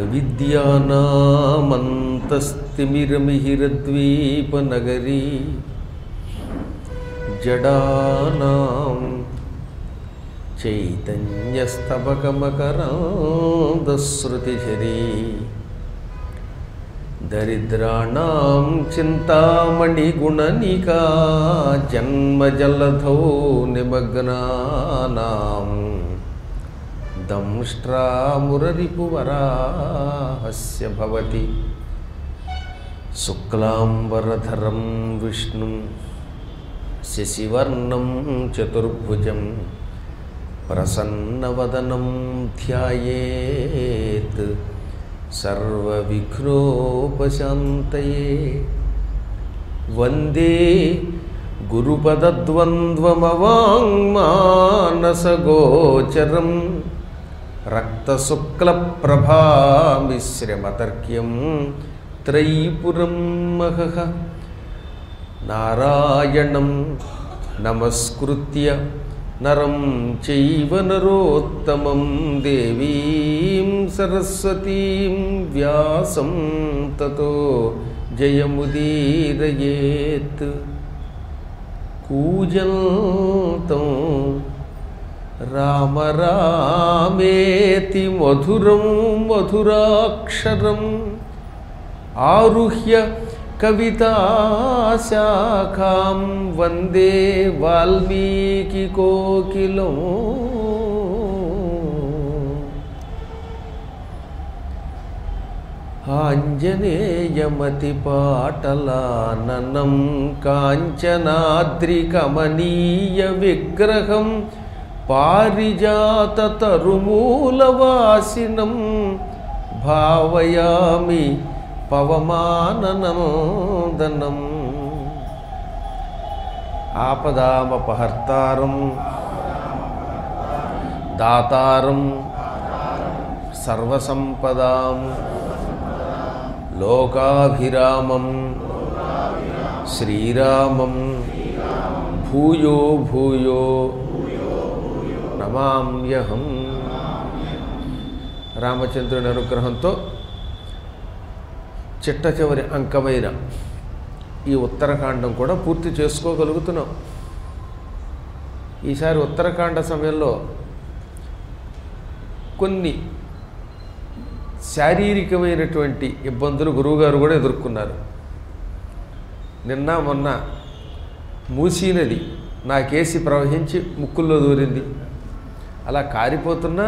అవిద్యానామంతస్తిమిరమిహిరద్వీపనగరీ జడానాం చైతన్యస్తబకమకరాంధశ్రుతిఝరీ దరిద్రాణం చింతామణిగుణనికా జన్మజలధౌ నిమగ్నానాం దంష్ట్రామురరిపువరాహస్య భవతి శుక్లాంబరధరం విష్ణుం శశివర్ణం చతుర్భుజం ప్రసన్నవదనం ధ్యాయేత్ సర్వవిఘ్నోపశాంతయే వందే గురుపదద్వంద్వమవాङ्మానసగోచరం రక్తశుక్లప్రభామిశ్రమతర్క్యం త్రైపురం మహః నారాయణం నమస్కృత్య నరం చైవ నరోత్తమం దేవీం సరస్వతీం వ్యాసం తతో జయముదీరయేత్ కూజంతం రామ రామేతి మధురం మధురాక్షరం ఆరుహ్య కవితాశాఖాం వందే వాల్మీకి కోకిలం ఆంజనేయమతిపాటలాననం కాంచనాద్రికమనీయ విగ్రహం పారిజాతతరుమూలవాసినం భావయామి పవమాననందనం ఆపదామపహర్తారం దాతారం సర్వసంపదాం లోకాభిరామం శ్రీరామం భూయో భూయో నమామ్యహం రామచంద్రుని అనుగ్రహంతో చిట్ట చివరి అంకమైన ఈ ఉత్తరకాండం కూడా పూర్తి చేసుకోగలుగుతున్నాం ఈసారి ఉత్తరకాండ సమయంలో కొన్ని శారీరకమైనటువంటి ఇబ్బందులు గురువుగారు కూడా ఎదుర్కొన్నారు నిన్న మొన్న మూసీ నది నా కేసి ప్రవహించి ముక్కుల్లో దూరింది అలా కారిపోతున్నా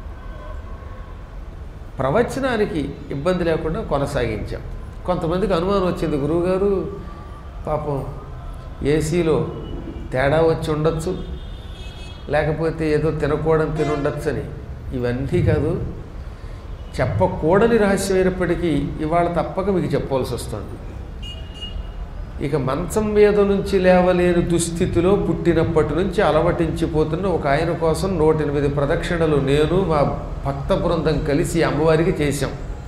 ప్రవచనానికి ఇబ్బంది లేకుండా కొనసాగించాం కొంతమందికి అనుమానం వచ్చింది గురువుగారు పాపం ఏసీలో తేడా వచ్చి ఉండొచ్చు లేకపోతే ఏదో తినకూడని తిని ఉండొచ్చు అని ఇవన్నీ కాదు చెప్పకూడని రహస్యమైనప్పటికీ ఇవాళ తప్పక మీకు చెప్పవలసి వస్తుంది ఇక మంచం మీద నుంచి లేవలేని దుస్థితిలో పుట్టినప్పటి నుంచి అలవటించిపోతున్న ఒక ఆయన కోసం నూట ఎనిమిది ప్రదక్షిణలు నేను మా భక్త బృందం కలిసి అమ్మవారికి చేశాం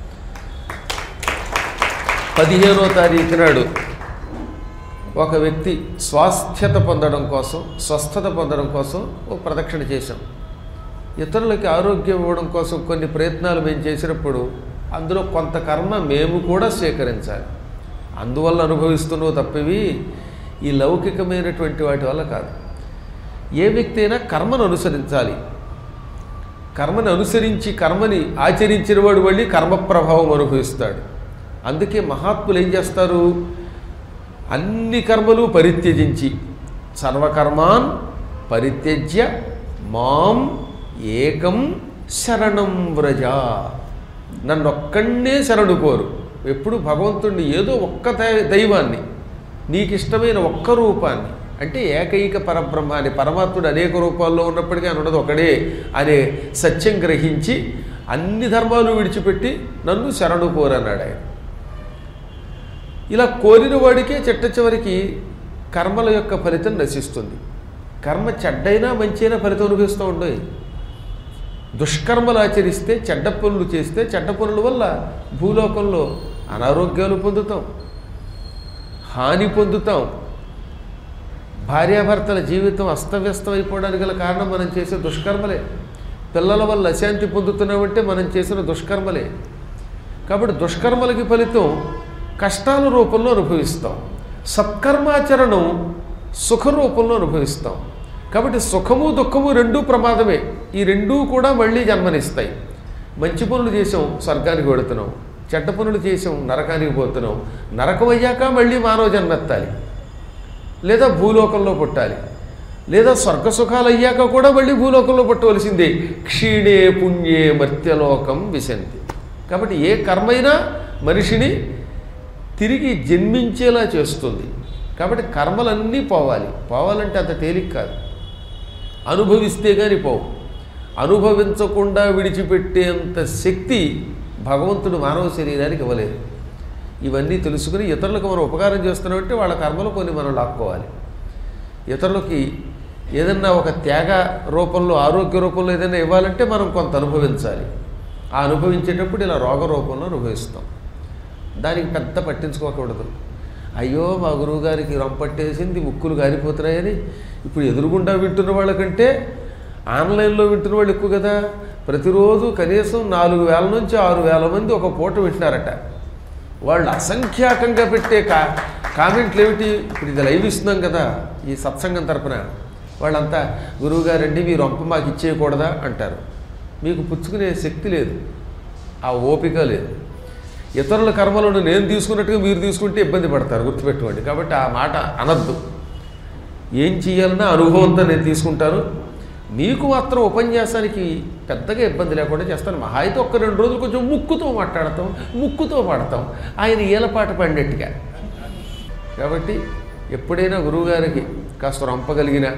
పదిహేనో తారీఖు నాడు ఒక వ్యక్తి స్వాస్థ్యత పొందడం కోసం స్వస్థత పొందడం కోసం ఒక ప్రదక్షిణ చేశాం ఇతరులకి ఆరోగ్యం ఇవ్వడం కోసం కొన్ని ప్రయత్నాలు మేము చేసినప్పుడు అందులో కొంత కర్మ మేము కూడా స్వీకరించాలి అందువల్ల అనుభవిస్తున్నావు తప్పివి ఈ లౌకికమైనటువంటి వాటి వల్ల కాదు ఏ వ్యక్తి అయినా కర్మను అనుసరించాలి కర్మని అనుసరించి కర్మని ఆచరించిన వాడు మళ్ళీ కర్మ ప్రభావం అనుభవిస్తాడు అందుకే మహాత్ములు ఏం చేస్తారు అన్ని కర్మలు పరిత్యజించి సర్వకర్మాన్ పరిత్యజ్య మాం ఏకం శరణం వ్రజ నన్ను ఒక్కడే శరణు కోరు ఎప్పుడు భగవంతుడిని ఏదో ఒక్క దై- దైవాన్ని నీకు ఇష్టమైన ఒక్క రూపాన్ని అంటే ఏకైక పరబ్రహ్మ అని పరమాత్ముడు అనేక రూపాల్లో ఉన్నప్పటికీ ఆయన ఉన్నది ఒకడే అనే సత్యం గ్రహించి అన్ని ధర్మాలు విడిచిపెట్టి నన్ను శరణు కోరన్నాడు ఆయన ఇలా కోరిన వాడికే చిట్ట చివరికి కర్మల యొక్క ఫలితం నశిస్తుంది కర్మ చెడ్డైనా మంచైనా ఫలితం అనుభవిస్తూ ఉండవు దుష్కర్మలు ఆచరిస్తే చెడ్డ పనులు చేస్తే చెడ్డ పనుల వల్ల భూలోకంలో అనారోగ్యాలు పొందుతాం హాని పొందుతాం భార్యాభర్తల జీవితం అస్తవ్యస్తం అయిపోవడానికి గల కారణం మనం చేసే దుష్కర్మలే పిల్లల వల్ల అశాంతి పొందుతున్నామంటే మనం చేసిన దుష్కర్మలే కాబట్టి దుష్కర్మలకి ఫలితం కష్టాల రూపంలో అనుభవిస్తాం సత్కర్మాచరణం సుఖ రూపంలో అనుభవిస్తాం కాబట్టి సుఖము దుఃఖము రెండూ ప్రమాదమే ఈ రెండూ కూడా మళ్ళీ జన్మనిస్తాయి మంచి పనులు చేసాం స్వర్గానికి వెళుతున్నాం చెడ్డ పనులు చేసాం నరకానికి పోతున్నాం నరకం అయ్యాక మళ్ళీ మానవ జన్మెత్తాలి లేదా భూలోకంలో పుట్టాలి లేదా స్వర్గ సుఖాలు అయ్యాక కూడా మళ్ళీ భూలోకంలో పుట్టవలసిందే క్షీణే పుణ్యే మర్త్యలోకం విశంతి కాబట్టి ఏ కర్మైనా మనిషిని తిరిగి జన్మించేలా చేస్తుంది కాబట్టి కర్మలన్నీ పోవాలి పోవాలంటే అంత తేలిక కాదు అనుభవిస్తే కానీ పోవు అనుభవించకుండా విడిచిపెట్టేంత శక్తి భగవంతుడు మానవ శరీరానికి ఇవ్వలేదు ఇవన్నీ తెలుసుకుని ఇతరులకు మనం ఉపకారం చేస్తున్నామంటే వాళ్ళ కర్మలు కొన్ని మనం లాక్కోవాలి ఇతరులకి ఏదన్నా ఒక త్యాగ రూపంలో ఆరోగ్య రూపంలో ఏదైనా ఇవ్వాలంటే మనం కొంత అనుభవించాలి ఆ అనుభవించేటప్పుడు ఇలా రోగ రూపంలో అనుభవిస్తాం దానికి పెద్ద పట్టించుకోకూడదు అయ్యో మా గురువుగారికి రొంపట్టేసింది ముక్కులు గారిపోతున్నాయని ఇప్పుడు ఎదురుగుండా వింటున్న వాళ్ళకంటే ఆన్లైన్లో వింటున్న వాళ్ళు ఎక్కువ కదా ప్రతిరోజు కనీసం నాలుగు వేల నుంచి ఆరు వేల మంది ఒక పూట వింటున్నారట వాళ్ళు అసంఖ్యాకంగా పెట్టే కా కామెంట్లు ఏమిటి ఇప్పుడు ఇది లైవ్ ఇస్తున్నాం కదా ఈ సత్సంగం తరపున వాళ్ళంతా గురువుగారండి మీ రొంప మాకు ఇచ్చేయకూడదా అంటారు మీకు పుచ్చుకునే శక్తి లేదు ఆ ఓపిక లేదు ఇతరుల కర్మలను నేను తీసుకున్నట్టుగా మీరు తీసుకుంటే ఇబ్బంది పడతారు గుర్తుపెట్టుకోండి కాబట్టి ఆ మాట అనద్దు ఏం చేయాలన్నా అనుభవంతో నేను తీసుకుంటాను మీకు మాత్రం ఉపన్యాసానికి పెద్దగా ఇబ్బంది లేకుండా చేస్తాను మహా అయితే ఒక్క రెండు రోజులు కొంచెం ముక్కుతో మాట్లాడతాం ముక్కుతో పాడతాం ఆయన ఈలపాట పడినట్టుగా కాబట్టి ఎప్పుడైనా గురువుగారికి కాస్త రంపగలిగిన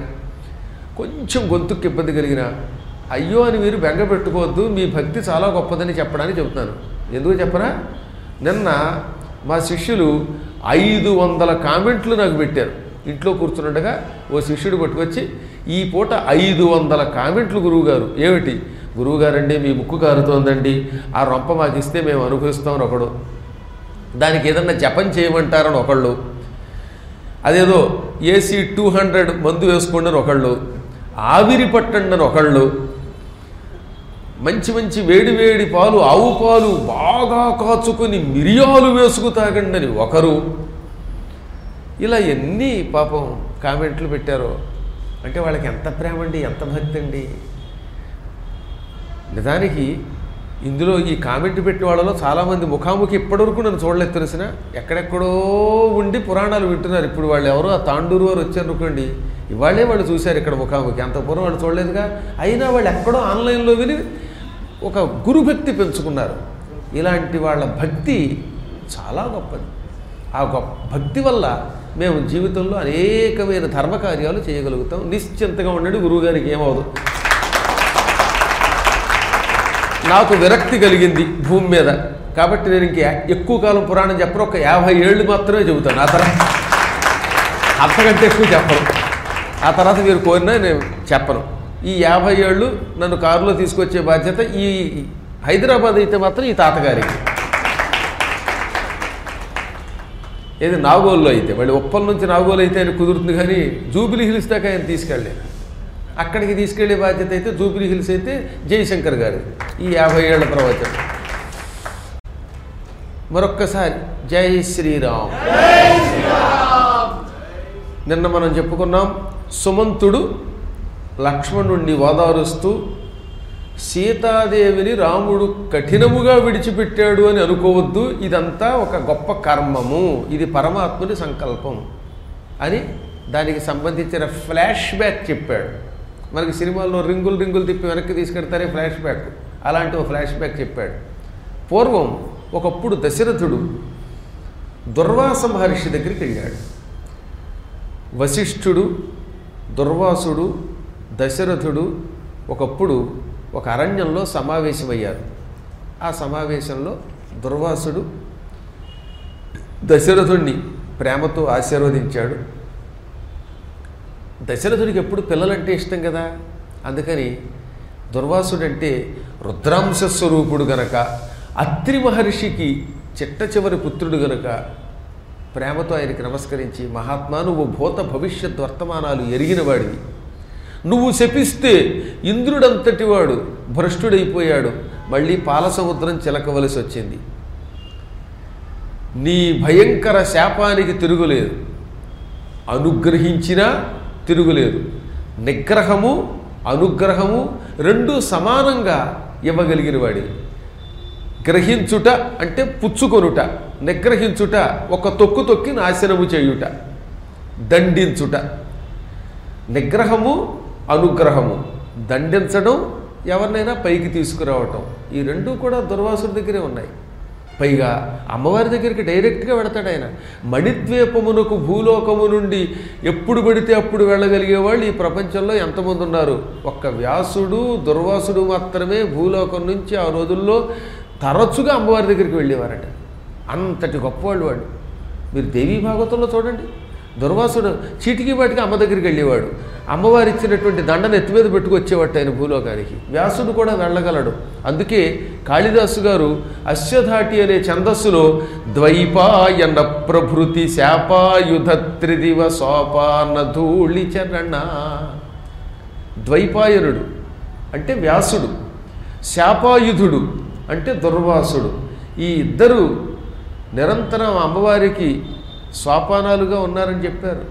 కొంచెం గొంతుకు ఇబ్బంది కలిగిన అయ్యో అని మీరు బెంగ పెట్టుకోవద్దు మీ భక్తి చాలా గొప్పదని చెప్పడానికి చెబుతున్నాను ఎందుకు చెప్పనా నిన్న మా శిష్యులు ఐదు వందల కామెంట్లు నాకు పెట్టారు ఇంట్లో కూర్చున్నట్టుగా ఓ శిష్యుడు పట్టుకొచ్చి ఈ పూట ఐదు వందల కామెంట్లు గురువుగారు ఏమిటి గురువుగారండి మీ ముక్కు కారుతోందండి ఆ రొంప మాకు ఇస్తే మేము అనుభవిస్తామని ఒకడు దానికి ఏదన్నా జపం చేయమంటారని ఒకళ్ళు అదేదో ఏసీ టూ హండ్రెడ్ మందు వేసుకోండి అని ఒకళ్ళు ఆవిరి పట్టండి అని ఒకళ్ళు మంచి మంచి వేడి వేడి పాలు ఆవు పాలు బాగా కాచుకొని మిరియాలు వేసుకు తాగండి అని ఒకరు ఇలా ఎన్ని పాపం కామెంట్లు పెట్టారో అంటే వాళ్ళకి ఎంత ప్రేమ అండి ఎంత భక్తి అండి నిజానికి ఇందులో ఈ కామెంట్ పెట్టిన వాళ్ళలో చాలామంది ముఖాముఖి ఇప్పటివరకు నన్ను చూడలేదు తెలిసిన ఎక్కడెక్కడో ఉండి పురాణాలు వింటున్నారు ఇప్పుడు వాళ్ళు ఎవరో ఆ తాండూరు వారు వచ్చారు అనుకోండి ఇవాళే వాళ్ళు చూశారు ఇక్కడ ముఖాముఖి అంత పూర్వం వాళ్ళు చూడలేదుగా అయినా వాళ్ళు ఎక్కడో ఆన్లైన్లో విని ఒక గురుభక్తి పెంచుకున్నారు ఇలాంటి వాళ్ళ భక్తి చాలా గొప్పది ఆ గొప్ప భక్తి వల్ల మేము జీవితంలో అనేకమైన ధర్మ కార్యాలు చేయగలుగుతాం నిశ్చింతగా ఉండండి గురువుగారికి ఏమవదు నాకు విరక్తి కలిగింది భూమి మీద కాబట్టి నేను ఇంక ఎక్కువ కాలం పురాణం చెప్పను ఒక యాభై ఏళ్ళు మాత్రమే చెబుతాను ఆ తర్వాత అంతకంటే ఎక్కువ చెప్పను ఆ తర్వాత మీరు కోరినా నేను చెప్పను ఈ యాభై ఏళ్ళు నన్ను కారులో తీసుకొచ్చే బాధ్యత ఈ హైదరాబాద్ అయితే మాత్రం ఈ తాతగారికి ఏది నాగోల్లో అయితే మళ్ళీ ఉప్పల్ నుంచి నాగోలు అయితే ఆయన కుదురుతుంది కానీ జూబిలీ హిల్స్ దాకా ఆయన తీసుకెళ్ళలేదు అక్కడికి తీసుకెళ్లే బాధ్యత అయితే జూబిలీ హిల్స్ అయితే జయశంకర్ గారి ఈ యాభై ఏళ్ల ప్రవచనం మరొక్కసారి జై శ్రీరామ్ నిన్న మనం చెప్పుకున్నాం సుమంతుడు లక్ష్మణుణ్ణి ఓదారుస్తూ సీతాదేవిని రాముడు కఠినముగా విడిచిపెట్టాడు అని అనుకోవద్దు ఇదంతా ఒక గొప్ప కర్మము ఇది పరమాత్ముని సంకల్పం అని దానికి సంబంధించిన ఫ్లాష్ బ్యాక్ చెప్పాడు మనకి సినిమాల్లో రింగులు రింగులు తిప్పి వెనక్కి తీసుకెడతారే ఫ్లాష్ బ్యాక్ అలాంటి ఒక ఫ్లాష్ బ్యాక్ చెప్పాడు పూర్వం ఒకప్పుడు దశరథుడు దుర్వాస మహర్షి దగ్గరికి వెళ్ళాడు వశిష్ఠుడు దుర్వాసుడు దశరథుడు ఒకప్పుడు ఒక అరణ్యంలో సమావేశమయ్యారు ఆ సమావేశంలో దుర్వాసుడు దశరథుణ్ణి ప్రేమతో ఆశీర్వదించాడు దశరథుడికి ఎప్పుడు పిల్లలంటే ఇష్టం కదా అందుకని దుర్వాసుడంటే రుద్రాంశ స్వరూపుడు గనక అత్రి మహర్షికి చిట్ట చివరి పుత్రుడు గనుక ప్రేమతో ఆయనకి నమస్కరించి మహాత్మా నువ్వు భూత భవిష్యత్ వర్తమానాలు ఎరిగిన వాడివి నువ్వు శపిస్తే ఇంద్రుడంతటి వాడు భ్రష్టుడైపోయాడు మళ్ళీ పాల సముద్రం చిలకవలసి వచ్చింది నీ భయంకర శాపానికి తిరుగులేదు అనుగ్రహించినా తిరుగులేదు నిగ్రహము అనుగ్రహము రెండు సమానంగా ఇవ్వగలిగిన వాడి గ్రహించుట అంటే పుచ్చుకొనుట నిగ్రహించుట ఒక తొక్కు తొక్కి నాశనము చేయుట దండించుట నిగ్రహము అనుగ్రహము దండించడం ఎవరినైనా పైకి తీసుకురావటం ఈ రెండు కూడా దుర్వాసుడి దగ్గరే ఉన్నాయి పైగా అమ్మవారి దగ్గరికి డైరెక్ట్గా వెడతాడు ఆయన మణిద్వీపమునకు భూలోకము నుండి ఎప్పుడు పడితే అప్పుడు వెళ్ళగలిగే వాళ్ళు ఈ ప్రపంచంలో ఎంతమంది ఉన్నారు ఒక్క వ్యాసుడు దుర్వాసుడు మాత్రమే భూలోకం నుంచి ఆ రోజుల్లో తరచుగా అమ్మవారి దగ్గరికి వెళ్ళేవారట అంతటి గొప్పవాళ్ళు వాళ్ళు మీరు దేవీ భాగవతంలో చూడండి దుర్వాసుడు చీటికి వాటికి అమ్మ దగ్గరికి వెళ్ళేవాడు అమ్మవారు ఇచ్చినటువంటి దండను ఎత్తి మీద పెట్టుకొచ్చేవాడు ఆయన భూలోకానికి వ్యాసుడు కూడా వెళ్ళగలడు అందుకే కాళిదాసు గారు అశ్వధాటి అనే ఛందస్సులో ద్వైపాయన ప్రభృతి శాపాయుధ త్రిదివ సోపాన ధూళి చరణ ద్వైపాయనుడు అంటే వ్యాసుడు శాపాయుధుడు అంటే దుర్వాసుడు ఈ ఇద్దరు నిరంతరం అమ్మవారికి స్వాపానాలుగా ఉన్నారని చెప్పారు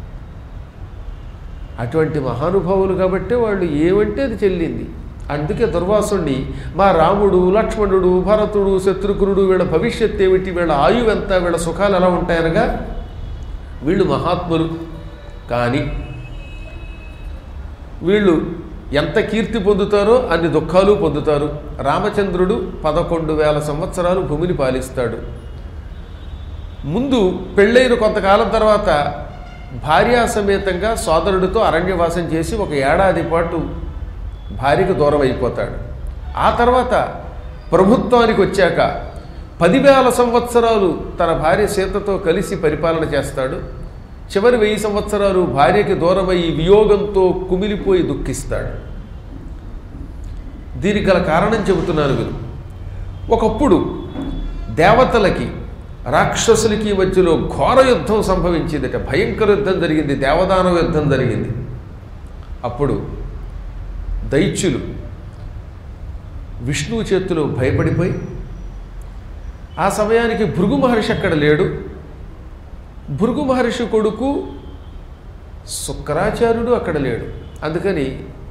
అటువంటి మహానుభావులు కాబట్టి వాళ్ళు ఏమంటే అది చెల్లింది అందుకే దుర్వాసుణ్ణి మా రాముడు లక్ష్మణుడు భరతుడు శత్రుఘ్నుడు వీళ్ళ భవిష్యత్ ఏమిటి వీళ్ళ ఆయువు ఎంత వీళ్ళ సుఖాలు ఎలా ఉంటాయనగా వీళ్ళు మహాత్ములు కానీ వీళ్ళు ఎంత కీర్తి పొందుతారో అన్ని దుఃఖాలు పొందుతారు రామచంద్రుడు పదకొండు వేల సంవత్సరాలు భూమిని పాలిస్తాడు ముందు పెళ్ళైన కొంతకాలం తర్వాత భార్యా సమేతంగా సోదరుడితో అరణ్యవాసం చేసి ఒక ఏడాది పాటు భార్యకు దూరం అయిపోతాడు ఆ తర్వాత ప్రభుత్వానికి వచ్చాక పదివేల సంవత్సరాలు తన భార్య సీతతో కలిసి పరిపాలన చేస్తాడు చివరి వెయ్యి సంవత్సరాలు భార్యకి దూరమై వియోగంతో కుమిలిపోయి దుఃఖిస్తాడు దీనికి గల కారణం చెబుతున్నాను మీరు ఒకప్పుడు దేవతలకి రాక్షసులకి మధ్యలో ఘోర యుద్ధం సంభవించిందట భయంకర యుద్ధం జరిగింది దేవదానవ యుద్ధం జరిగింది అప్పుడు దైత్యులు విష్ణువు చేతిలో భయపడిపోయి ఆ సమయానికి భృగు మహర్షి అక్కడ లేడు భృగు మహర్షి కొడుకు శుక్రాచార్యుడు అక్కడ లేడు అందుకని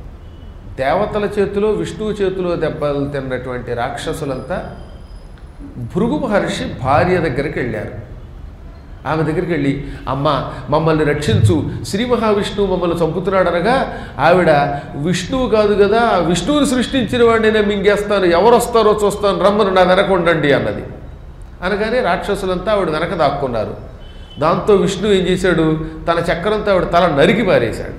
దేవతల చేతిలో విష్ణువు చేతిలో దెబ్బలు తిన్నటువంటి రాక్షసులంతా భృగు మహర్షి భార్య దగ్గరికి వెళ్ళారు ఆమె దగ్గరికి వెళ్ళి అమ్మ మమ్మల్ని రక్షించు శ్రీ మహావిష్ణువు మమ్మల్ని చంపుతున్నాడు అనగా ఆవిడ విష్ణువు కాదు కదా విష్ణువుని సృష్టించిన వాడిని నేను మింగేస్తాను ఎవరు వస్తారో చూస్తాను రమ్మను నా వెనక ఉండండి అన్నది అనగానే రాక్షసులంతా ఆవిడ వెనక దాక్కున్నారు దాంతో విష్ణు ఏం చేశాడు తన చక్రంతో ఆవిడ తల నరికి పారేశాడు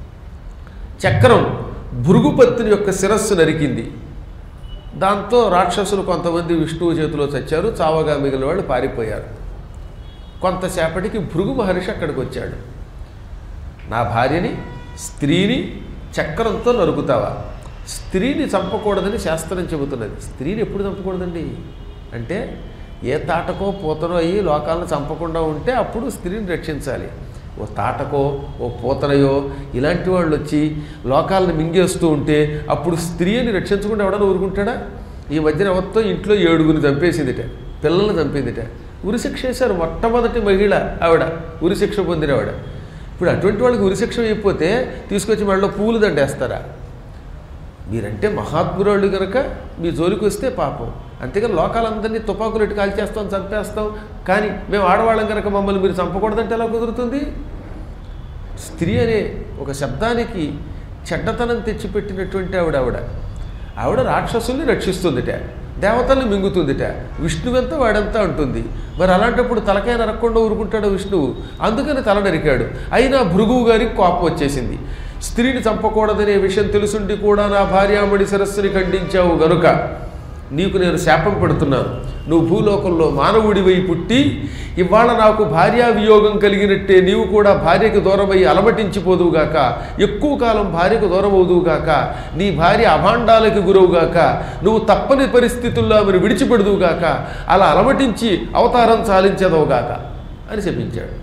చక్రం భృగుపత్తిని యొక్క శిరస్సు నరికింది దాంతో రాక్షసులు కొంతమంది విష్ణువు చేతిలో చచ్చారు చావగా మిగిలిన వాళ్ళు పారిపోయారు కొంతసేపటికి భృగు మహర్షి అక్కడికి వచ్చాడు నా భార్యని స్త్రీని చక్రంతో నరుకుతావా స్త్రీని చంపకూడదని శాస్త్రం చెబుతున్నది స్త్రీని ఎప్పుడు చంపకూడదండి అంటే ఏ తాటకో పూతనో అయ్యి లోకాలను చంపకుండా ఉంటే అప్పుడు స్త్రీని రక్షించాలి ఓ తాటకో ఓ పూతనయో ఇలాంటి వాళ్ళు వచ్చి లోకాలను మింగేస్తూ ఉంటే అప్పుడు స్త్రీని రక్షించకుండా ఎవడన్నా ఊరుకుంటాడా ఈ మధ్యన ఎవరితో ఇంట్లో ఏడుగురిని చంపేసిందిట పిల్లల్ని చంపిందిట ఉరిశిక్ష వేశారు మొట్టమొదటి మహిళ ఆవిడ ఉరిశిక్ష పొందిన ఆవిడ ఇప్పుడు అటువంటి వాళ్ళకి ఉరిశిక్ష అయిపోతే తీసుకొచ్చి వాళ్ళలో పూలు దండేస్తారా మీరంటే మహాత్మురాళ్ళు కనుక మీ జోలికి వస్తే పాపం అంతేగాని లోకాలందరినీ తుపాకులు ఎట్టు కాల్చేస్తాం చంపేస్తాం కానీ మేము ఆడవాళ్ళం కనుక మమ్మల్ని మీరు చంపకూడదంటే ఎలా కుదురుతుంది స్త్రీ అనే ఒక శబ్దానికి చెడ్డతనం తెచ్చిపెట్టినటువంటి ఆవిడ ఆవిడ ఆవిడ రాక్షసుల్ని రక్షిస్తుందిట దేవతల్ని మింగుతుందిట విష్ణువెంత వాడంతా ఉంటుంది మరి అలాంటప్పుడు తలకాయ నరక్కుండా ఊరుకుంటాడు విష్ణువు అందుకని తల నరికాడు అయినా భృగువు గారికి కోపం వచ్చేసింది స్త్రీని చంపకూడదనే విషయం తెలుసుండి కూడా నా భార్యామణి శిరస్సుని ఖండించావు గనుక నీకు నేను శాపం పెడుతున్నాను నువ్వు భూలోకంలో మానవుడివై పుట్టి ఇవాళ నాకు భార్యా వియోగం కలిగినట్టే నీవు కూడా భార్యకు దూరమై అలమటించిపోదువుగాక ఎక్కువ కాలం భార్యకు దూరం అవుదువుగాక నీ భార్య అభాండాలకి గురవుగాక నువ్వు తప్పని పరిస్థితుల్లో ఆమెను విడిచిపెడుదువుగాక అలా అలమటించి అవతారం చాలించదవుగాక అని శపించాడు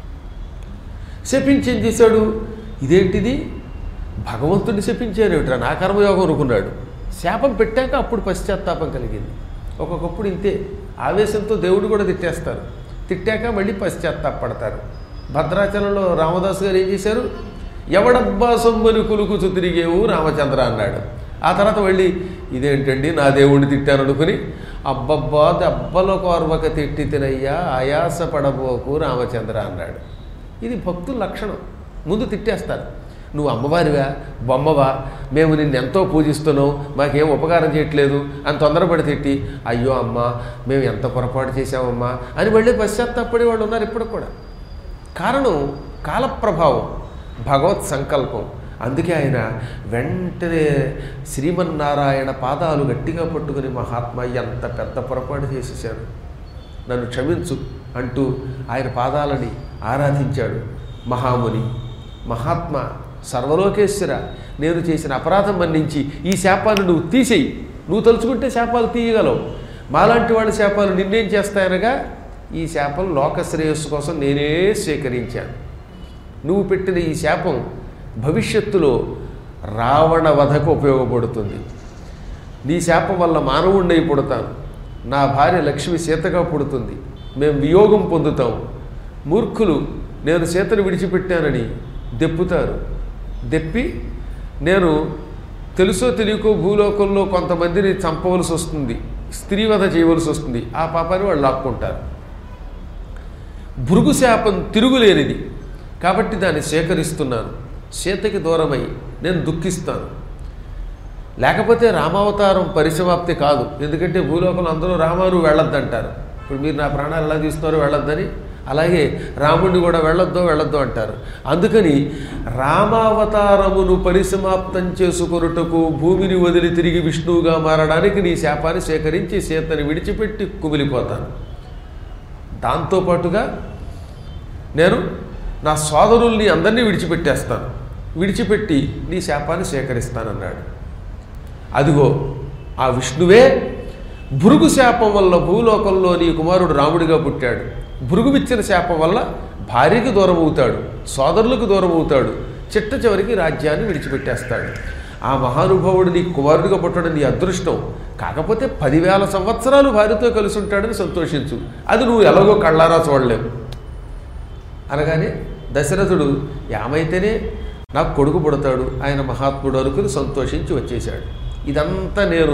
శపించి ఏం చేశాడు ఇదేంటిది భగవంతుడిని శపించారేమిట్రా నా కర్మయోగం అనుకున్నాడు శాపం పెట్టాక అప్పుడు పశ్చాత్తాపం కలిగింది ఒక్కొక్కప్పుడు ఇంతే ఆవేశంతో దేవుడు కూడా తిట్టేస్తారు తిట్టాక మళ్ళీ పశ్చాత్తాపడతారు భద్రాచలంలో రామదాసు గారు ఏం చేశారు ఎవడబ్బా సొమ్మని కులుకుచు తిరిగేవు రామచంద్ర అన్నాడు ఆ తర్వాత వెళ్ళి ఇదేంటండి నా దేవుడిని తిట్టాను అనుకుని అబ్బబ్బా దెబ్బల కోర్వక తిట్టి తినయ్యా ఆయాస పడబోకు రామచంద్ర అన్నాడు ఇది భక్తుల లక్షణం ముందు తిట్టేస్తారు నువ్వు అమ్మవారివా బొమ్మవా మేము నిన్ను ఎంతో పూజిస్తున్నావు మాకేం ఉపకారం చేయట్లేదు అని తొందరపడి తిట్టి అయ్యో అమ్మ మేము ఎంత పొరపాటు చేశామమ్మా అని మళ్ళీ పశ్చాత్తాపడే వాళ్ళు ఉన్నారు ఇప్పటికి కూడా కారణం కాలప్రభావం భగవత్ సంకల్పం అందుకే ఆయన వెంటనే శ్రీమన్నారాయణ పాదాలు గట్టిగా పట్టుకుని మహాత్మ ఎంత పెద్ద పొరపాటు చేసేసాను నన్ను క్షమించు అంటూ ఆయన పాదాలని ఆరాధించాడు మహాముని మహాత్మ సర్వలోకేశ్వర నేను చేసిన అపరాధం మన్నించి ఈ శాపాన్ని నువ్వు తీసేయి నువ్వు తలుచుకుంటే శాపాలు తీయగలవు మాలాంటి వాళ్ళ శాపాలు నిన్నేం చేస్తాయనగా ఈ శాపం లోక శ్రేయస్సు కోసం నేనే స్వీకరించాను నువ్వు పెట్టిన ఈ శాపం భవిష్యత్తులో రావణ వధకు ఉపయోగపడుతుంది నీ శాపం వల్ల మానవుణ్ణి పుడతాను నా భార్య లక్ష్మి సీతగా పుడుతుంది మేము వియోగం పొందుతాం మూర్ఖులు నేను సీతను విడిచిపెట్టానని దెప్పుతారు దెప్పి నేను తెలుసో తెలియకో భూలోకంలో కొంతమందిని చంపవలసి వస్తుంది స్త్రీవధ చేయవలసి వస్తుంది ఆ పాపాన్ని వాళ్ళు లాక్కుంటారు భృగు శాపం తిరుగులేనిది కాబట్టి దాన్ని సేకరిస్తున్నాను సీతకి దూరమై నేను దుఃఖిస్తాను లేకపోతే రామావతారం పరిసమాప్తి కాదు ఎందుకంటే భూలోకంలో అందరూ రామాను వెళ్ళొద్దంటారు ఇప్పుడు మీరు నా ప్రాణాలు ఎలా తీస్తున్నారో వెళ్ళొద్దని అలాగే రాముడిని కూడా వెళ్ళొద్దు వెళ్ళొద్దు అంటారు అందుకని రామావతారమును పరిసమాప్తం చేసుకొనుటకు భూమిని వదిలి తిరిగి విష్ణువుగా మారడానికి నీ శాపాన్ని సేకరించి సీతని విడిచిపెట్టి కుమిలిపోతాను దాంతోపాటుగా నేను నా సోదరుల్ని అందరినీ విడిచిపెట్టేస్తాను విడిచిపెట్టి నీ శాపాన్ని సేకరిస్తానన్నాడు అదిగో ఆ విష్ణువే భృగు శాపం వల్ల భూలోకంలో నీ కుమారుడు రాముడిగా పుట్టాడు భృగువిచ్చిన శాపం వల్ల భార్యకి దూరం అవుతాడు సోదరులకు దూరం అవుతాడు చిట్ట చివరికి రాజ్యాన్ని విడిచిపెట్టేస్తాడు ఆ మహానుభావుడు నీ కుమారుడిగా పుట్టడం నీ అదృష్టం కాకపోతే పదివేల సంవత్సరాలు భార్యతో కలిసి ఉంటాడని సంతోషించు అది నువ్వు ఎలాగో కళ్ళారా చూడలేవు అనగానే దశరథుడు ఏమైతేనే నాకు కొడుకు పుడతాడు ఆయన మహాత్ముడు అనుకుని సంతోషించి వచ్చేశాడు ఇదంతా నేను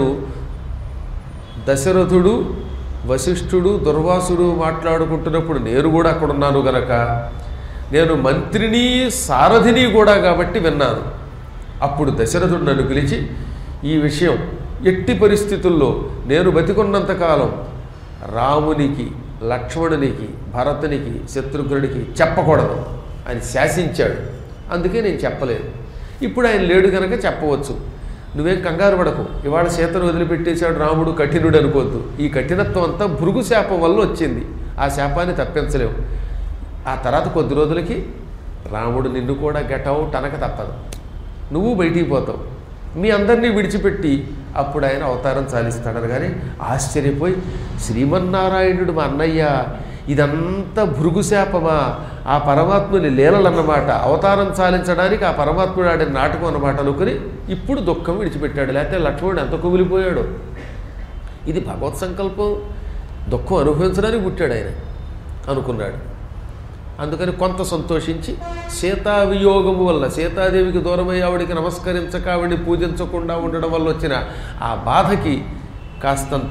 దశరథుడు వశిష్ఠుడు దుర్వాసుడు మాట్లాడుకుంటున్నప్పుడు నేను కూడా అక్కడ ఉన్నాను గనక నేను మంత్రిని సారథిని కూడా కాబట్టి విన్నాను అప్పుడు దశరథుడు నన్ను పిలిచి ఈ విషయం ఎట్టి పరిస్థితుల్లో నేను బతికున్నంతకాలం రామునికి లక్ష్మణునికి భరతునికి శత్రుఘ్నుడికి చెప్పకూడదు అని శాసించాడు అందుకే నేను చెప్పలేదు ఇప్పుడు ఆయన లేడు కనుక చెప్పవచ్చు నువ్వేం కంగారు పడకు ఇవాళ సీతను వదిలిపెట్టేశాడు రాముడు కఠినుడు అనుకోవద్దు ఈ కఠినత్వం అంతా భృగు శాపం వల్ల వచ్చింది ఆ శాపాన్ని తప్పించలేవు ఆ తర్వాత కొద్ది రోజులకి రాముడు నిన్ను కూడా గెటౌట్ అనక తప్పదు నువ్వు బయటికి పోతావు మీ అందరినీ విడిచిపెట్టి అప్పుడు ఆయన అవతారం చాలిస్తాడని కానీ ఆశ్చర్యపోయి శ్రీమన్నారాయణుడు మా అన్నయ్య ఇదంతా భృగుశాపమా ఆ పరమాత్ముని లీలలన్నమాట అవతారం చాలించడానికి ఆ పరమాత్ముడు ఆడిన నాటకం అన్నమాట అనుకుని ఇప్పుడు దుఃఖం విడిచిపెట్టాడు లేకపోతే లక్ష్మణుడు ఎంత కుమిలిపోయాడు ఇది భగవత్ సంకల్పం దుఃఖం అనుభవించడానికి పుట్టాడు ఆయన అనుకున్నాడు అందుకని కొంత సంతోషించి సీతా వియోగము వల్ల సీతాదేవికి దూరమై ఆవిడికి నమస్కరించక ఆవిడిని పూజించకుండా ఉండడం వల్ల వచ్చిన ఆ బాధకి కాస్తంత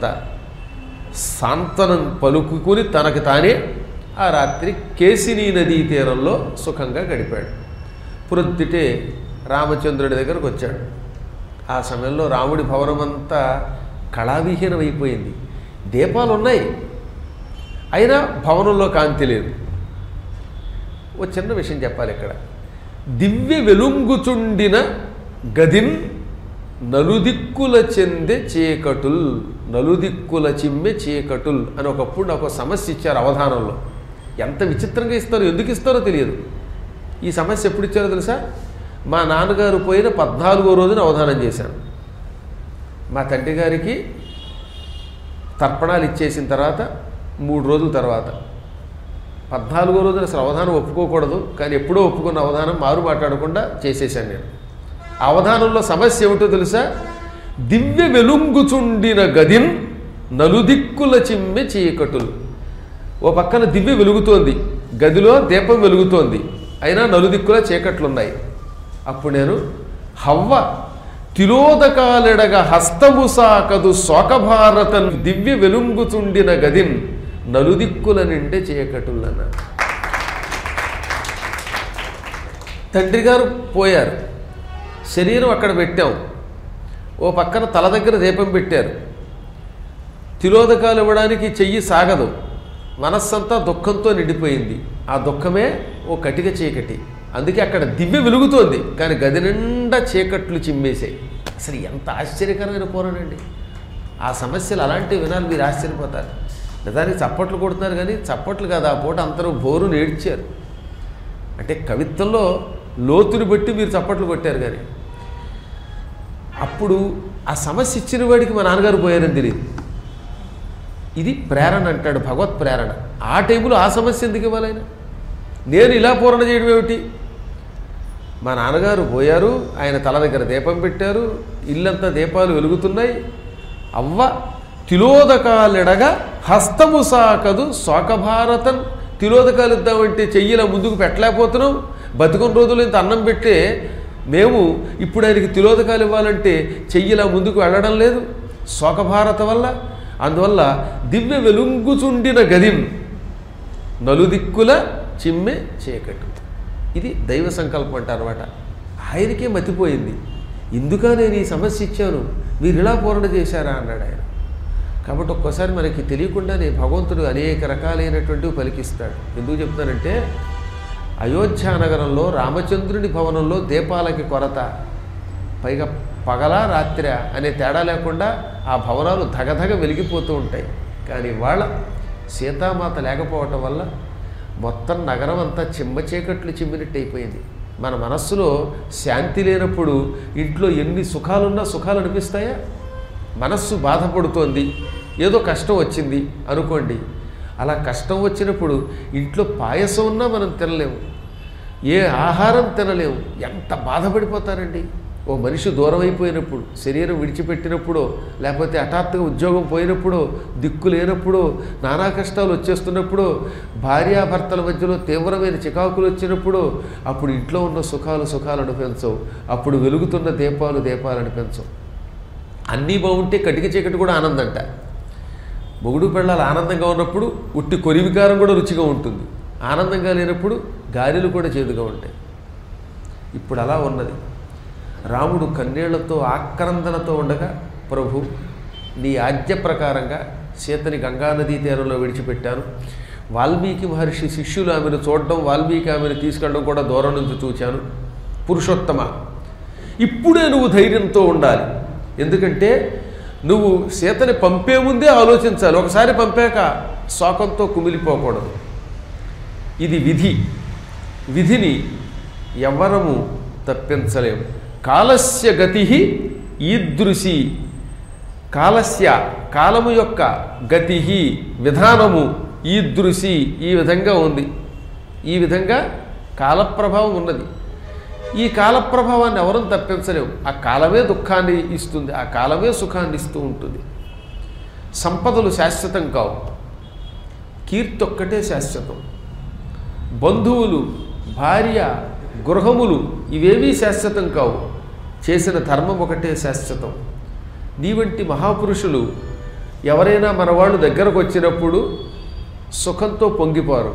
సాంతనం పలుకుని తనకి తానే ఆ రాత్రి కేసినీ నదీ తీరంలో సుఖంగా గడిపాడు ప్రొద్దుటే రామచంద్రుడి దగ్గరకు వచ్చాడు ఆ సమయంలో రాముడి భవనమంతా కళావిహీనం అయిపోయింది దీపాలు ఉన్నాయి అయినా భవనంలో కాంతి లేదు ఓ చిన్న విషయం చెప్పాలి ఇక్కడ దివ్య వెలుంగుచుండిన గదిన్ నలుదిక్కుల చెందే చీకటుల్ నలుదిక్కుల చిమ్మె చీకటుల్ అని ఒకప్పుడు నాకు ఒక సమస్య ఇచ్చారు అవధానంలో ఎంత విచిత్రంగా ఇస్తారో ఎందుకు ఇస్తారో తెలియదు ఈ సమస్య ఎప్పుడు ఇచ్చారో తెలుసా మా నాన్నగారు పోయిన పద్నాలుగో రోజున అవధానం చేశాను మా తండ్రి గారికి తర్పణాలు ఇచ్చేసిన తర్వాత మూడు రోజుల తర్వాత పద్నాలుగో రోజున అసలు అవధానం ఒప్పుకోకూడదు కానీ ఎప్పుడో ఒప్పుకున్న అవధానం మారు మాట్లాడకుండా చేసేసాను నేను ఆ అవధానంలో సమస్య ఏమిటో తెలుసా దివ్య వెలుంగుచుండిన గదిన్ నలుదిక్కుల చిమ్మె చీకటులు ఓ పక్కన దివ్య వెలుగుతోంది గదిలో దీపం వెలుగుతోంది అయినా నలుదిక్కుల చీకట్లున్నాయి అప్పుడు నేను హవ్వ తిలోదకాలెడగ హస్తము సాకదు శోకభారతం దివ్య వెలుంగుచుండిన గదిన్ నలుదిక్కుల నిండే చీకటులన్నారు తండ్రి గారు పోయారు శరీరం అక్కడ పెట్టాం ఓ పక్కన తల దగ్గర దీపం పెట్టారు తిలోదకాలు ఇవ్వడానికి చెయ్యి సాగదు మనస్సంతా దుఃఖంతో నిండిపోయింది ఆ దుఃఖమే ఓ కటిక చీకటి అందుకే అక్కడ దివ్య వెలుగుతోంది కానీ గది నిండా చీకట్లు చిమ్మేసాయి అసలు ఎంత ఆశ్చర్యకరమైన పూరనండి ఆ సమస్యలు అలాంటివి వినాలి మీరు ఆశ్చర్యపోతారు నిజానికి చప్పట్లు కొడుతున్నారు కానీ చప్పట్లు కాదు ఆ పూట అందరూ బోరు నేడ్చారు అంటే కవిత్వంలో లోతుని బట్టి మీరు చప్పట్లు కొట్టారు కానీ అప్పుడు ఆ సమస్య ఇచ్చిన వాడికి మా నాన్నగారు పోయారని తెలియదు ఇది ప్రేరణ అంటాడు భగవత్ ప్రేరణ ఆ టైంలో ఆ సమస్య ఎందుకు ఇవ్వాలైనా నేను ఇలా పూరణ చేయడం ఏమిటి మా నాన్నగారు పోయారు ఆయన తల దగ్గర దీపం పెట్టారు ఇల్లంతా దీపాలు వెలుగుతున్నాయి అవ్వ తిలోదకాలెడగా హస్తము సాకదు శోకభారతం తిలోదకాలు ఇద్దామంటే చెయ్యిలా ముందుకు పెట్టలేకపోతున్నాం బతుకున్న రోజులు ఇంత అన్నం పెట్టే మేము ఇప్పుడు ఆయనకి తిలోదకాలు ఇవ్వాలంటే చెయ్యిలా ముందుకు వెళ్ళడం లేదు శోకభారత వల్ల అందువల్ల దివ్య వెలుంగుచుండిన గదిం నలుదిక్కుల చిమ్మె చీకటు ఇది దైవ సంకల్పం అంటారు అనమాట ఆయనకే మతిపోయింది ఇందుక నేను ఈ సమస్య ఇచ్చాను మీరు ఇలా పూరణ చేశారా అన్నాడు ఆయన కాబట్టి ఒక్కోసారి మనకి తెలియకుండానే భగవంతుడు అనేక రకాలైనటువంటివి పలికిస్తాడు ఎందుకు చెప్తానంటే అయోధ్య నగరంలో రామచంద్రుని భవనంలో దీపాలకి కొరత పైగా పగల రాత్రి అనే తేడా లేకుండా ఆ భవనాలు ధగధగ వెలిగిపోతూ ఉంటాయి కానీ వాళ్ళ సీతామాత లేకపోవటం వల్ల మొత్తం నగరం అంతా చిమ్మ చీకట్లు చిమ్మినట్టు అయిపోయింది మన మనస్సులో శాంతి లేనప్పుడు ఇంట్లో ఎన్ని సుఖాలున్నా సుఖాలు అనిపిస్తాయా మనస్సు బాధపడుతోంది ఏదో కష్టం వచ్చింది అనుకోండి అలా కష్టం వచ్చినప్పుడు ఇంట్లో పాయసం ఉన్నా మనం తినలేము ఏ ఆహారం తినలేము ఎంత బాధపడిపోతారండి ఓ మనిషి దూరం అయిపోయినప్పుడు శరీరం విడిచిపెట్టినప్పుడు లేకపోతే హఠాత్తుగా ఉద్యోగం పోయినప్పుడు దిక్కు లేనప్పుడు నానా కష్టాలు వచ్చేస్తున్నప్పుడు భార్యాభర్తల మధ్యలో తీవ్రమైన చికాకులు వచ్చినప్పుడు అప్పుడు ఇంట్లో ఉన్న సుఖాలు సుఖాలు అనిపించవు అప్పుడు వెలుగుతున్న దీపాలు దీపాలు అనిపించవు అన్నీ బాగుంటే కటిక చీకటి కూడా ఆనందంట మొగుడు పెళ్ళాలు ఆనందంగా ఉన్నప్పుడు ఉట్టి కొరివికారం కూడా రుచిగా ఉంటుంది ఆనందంగా లేనప్పుడు గాలిలు కూడా చేదుగా ఉంటాయి ఇప్పుడు అలా ఉన్నది రాముడు కన్నీళ్లతో ఆక్రందనతో ఉండగా ప్రభు నీ ఆజ్ఞ ప్రకారంగా సీతని గంగానదీ తీరంలో విడిచిపెట్టాను వాల్మీకి మహర్షి శిష్యులు ఆమెను చూడడం వాల్మీకి ఆమెను తీసుకెళ్ళడం కూడా దూరం నుంచి చూచాను పురుషోత్తమ ఇప్పుడే నువ్వు ధైర్యంతో ఉండాలి ఎందుకంటే నువ్వు సీతని పంపే ముందే ఆలోచించాలి ఒకసారి పంపాక శోకంతో కుమిలిపోకూడదు ఇది విధి విధిని ఎవ్వరము తప్పించలేము కాలస్య గతి ఈదృశి కాలస్య కాలము యొక్క గతి విధానము ఈదృశి ఈ విధంగా ఉంది ఈ విధంగా కాలప్రభావం ఉన్నది ఈ కాలప్రభావాన్ని ఎవరూ తప్పించలేము ఆ కాలమే దుఃఖాన్ని ఇస్తుంది ఆ కాలమే సుఖాన్ని ఇస్తూ ఉంటుంది సంపదలు శాశ్వతం కావు కీర్తి ఒక్కటే శాశ్వతం బంధువులు భార్య గృహములు ఇవేవీ శాశ్వతం కావు చేసిన ధర్మం ఒకటే శాశ్వతం నీ వంటి మహాపురుషులు ఎవరైనా మన వాళ్ళు దగ్గరకు వచ్చినప్పుడు సుఖంతో పొంగిపోరు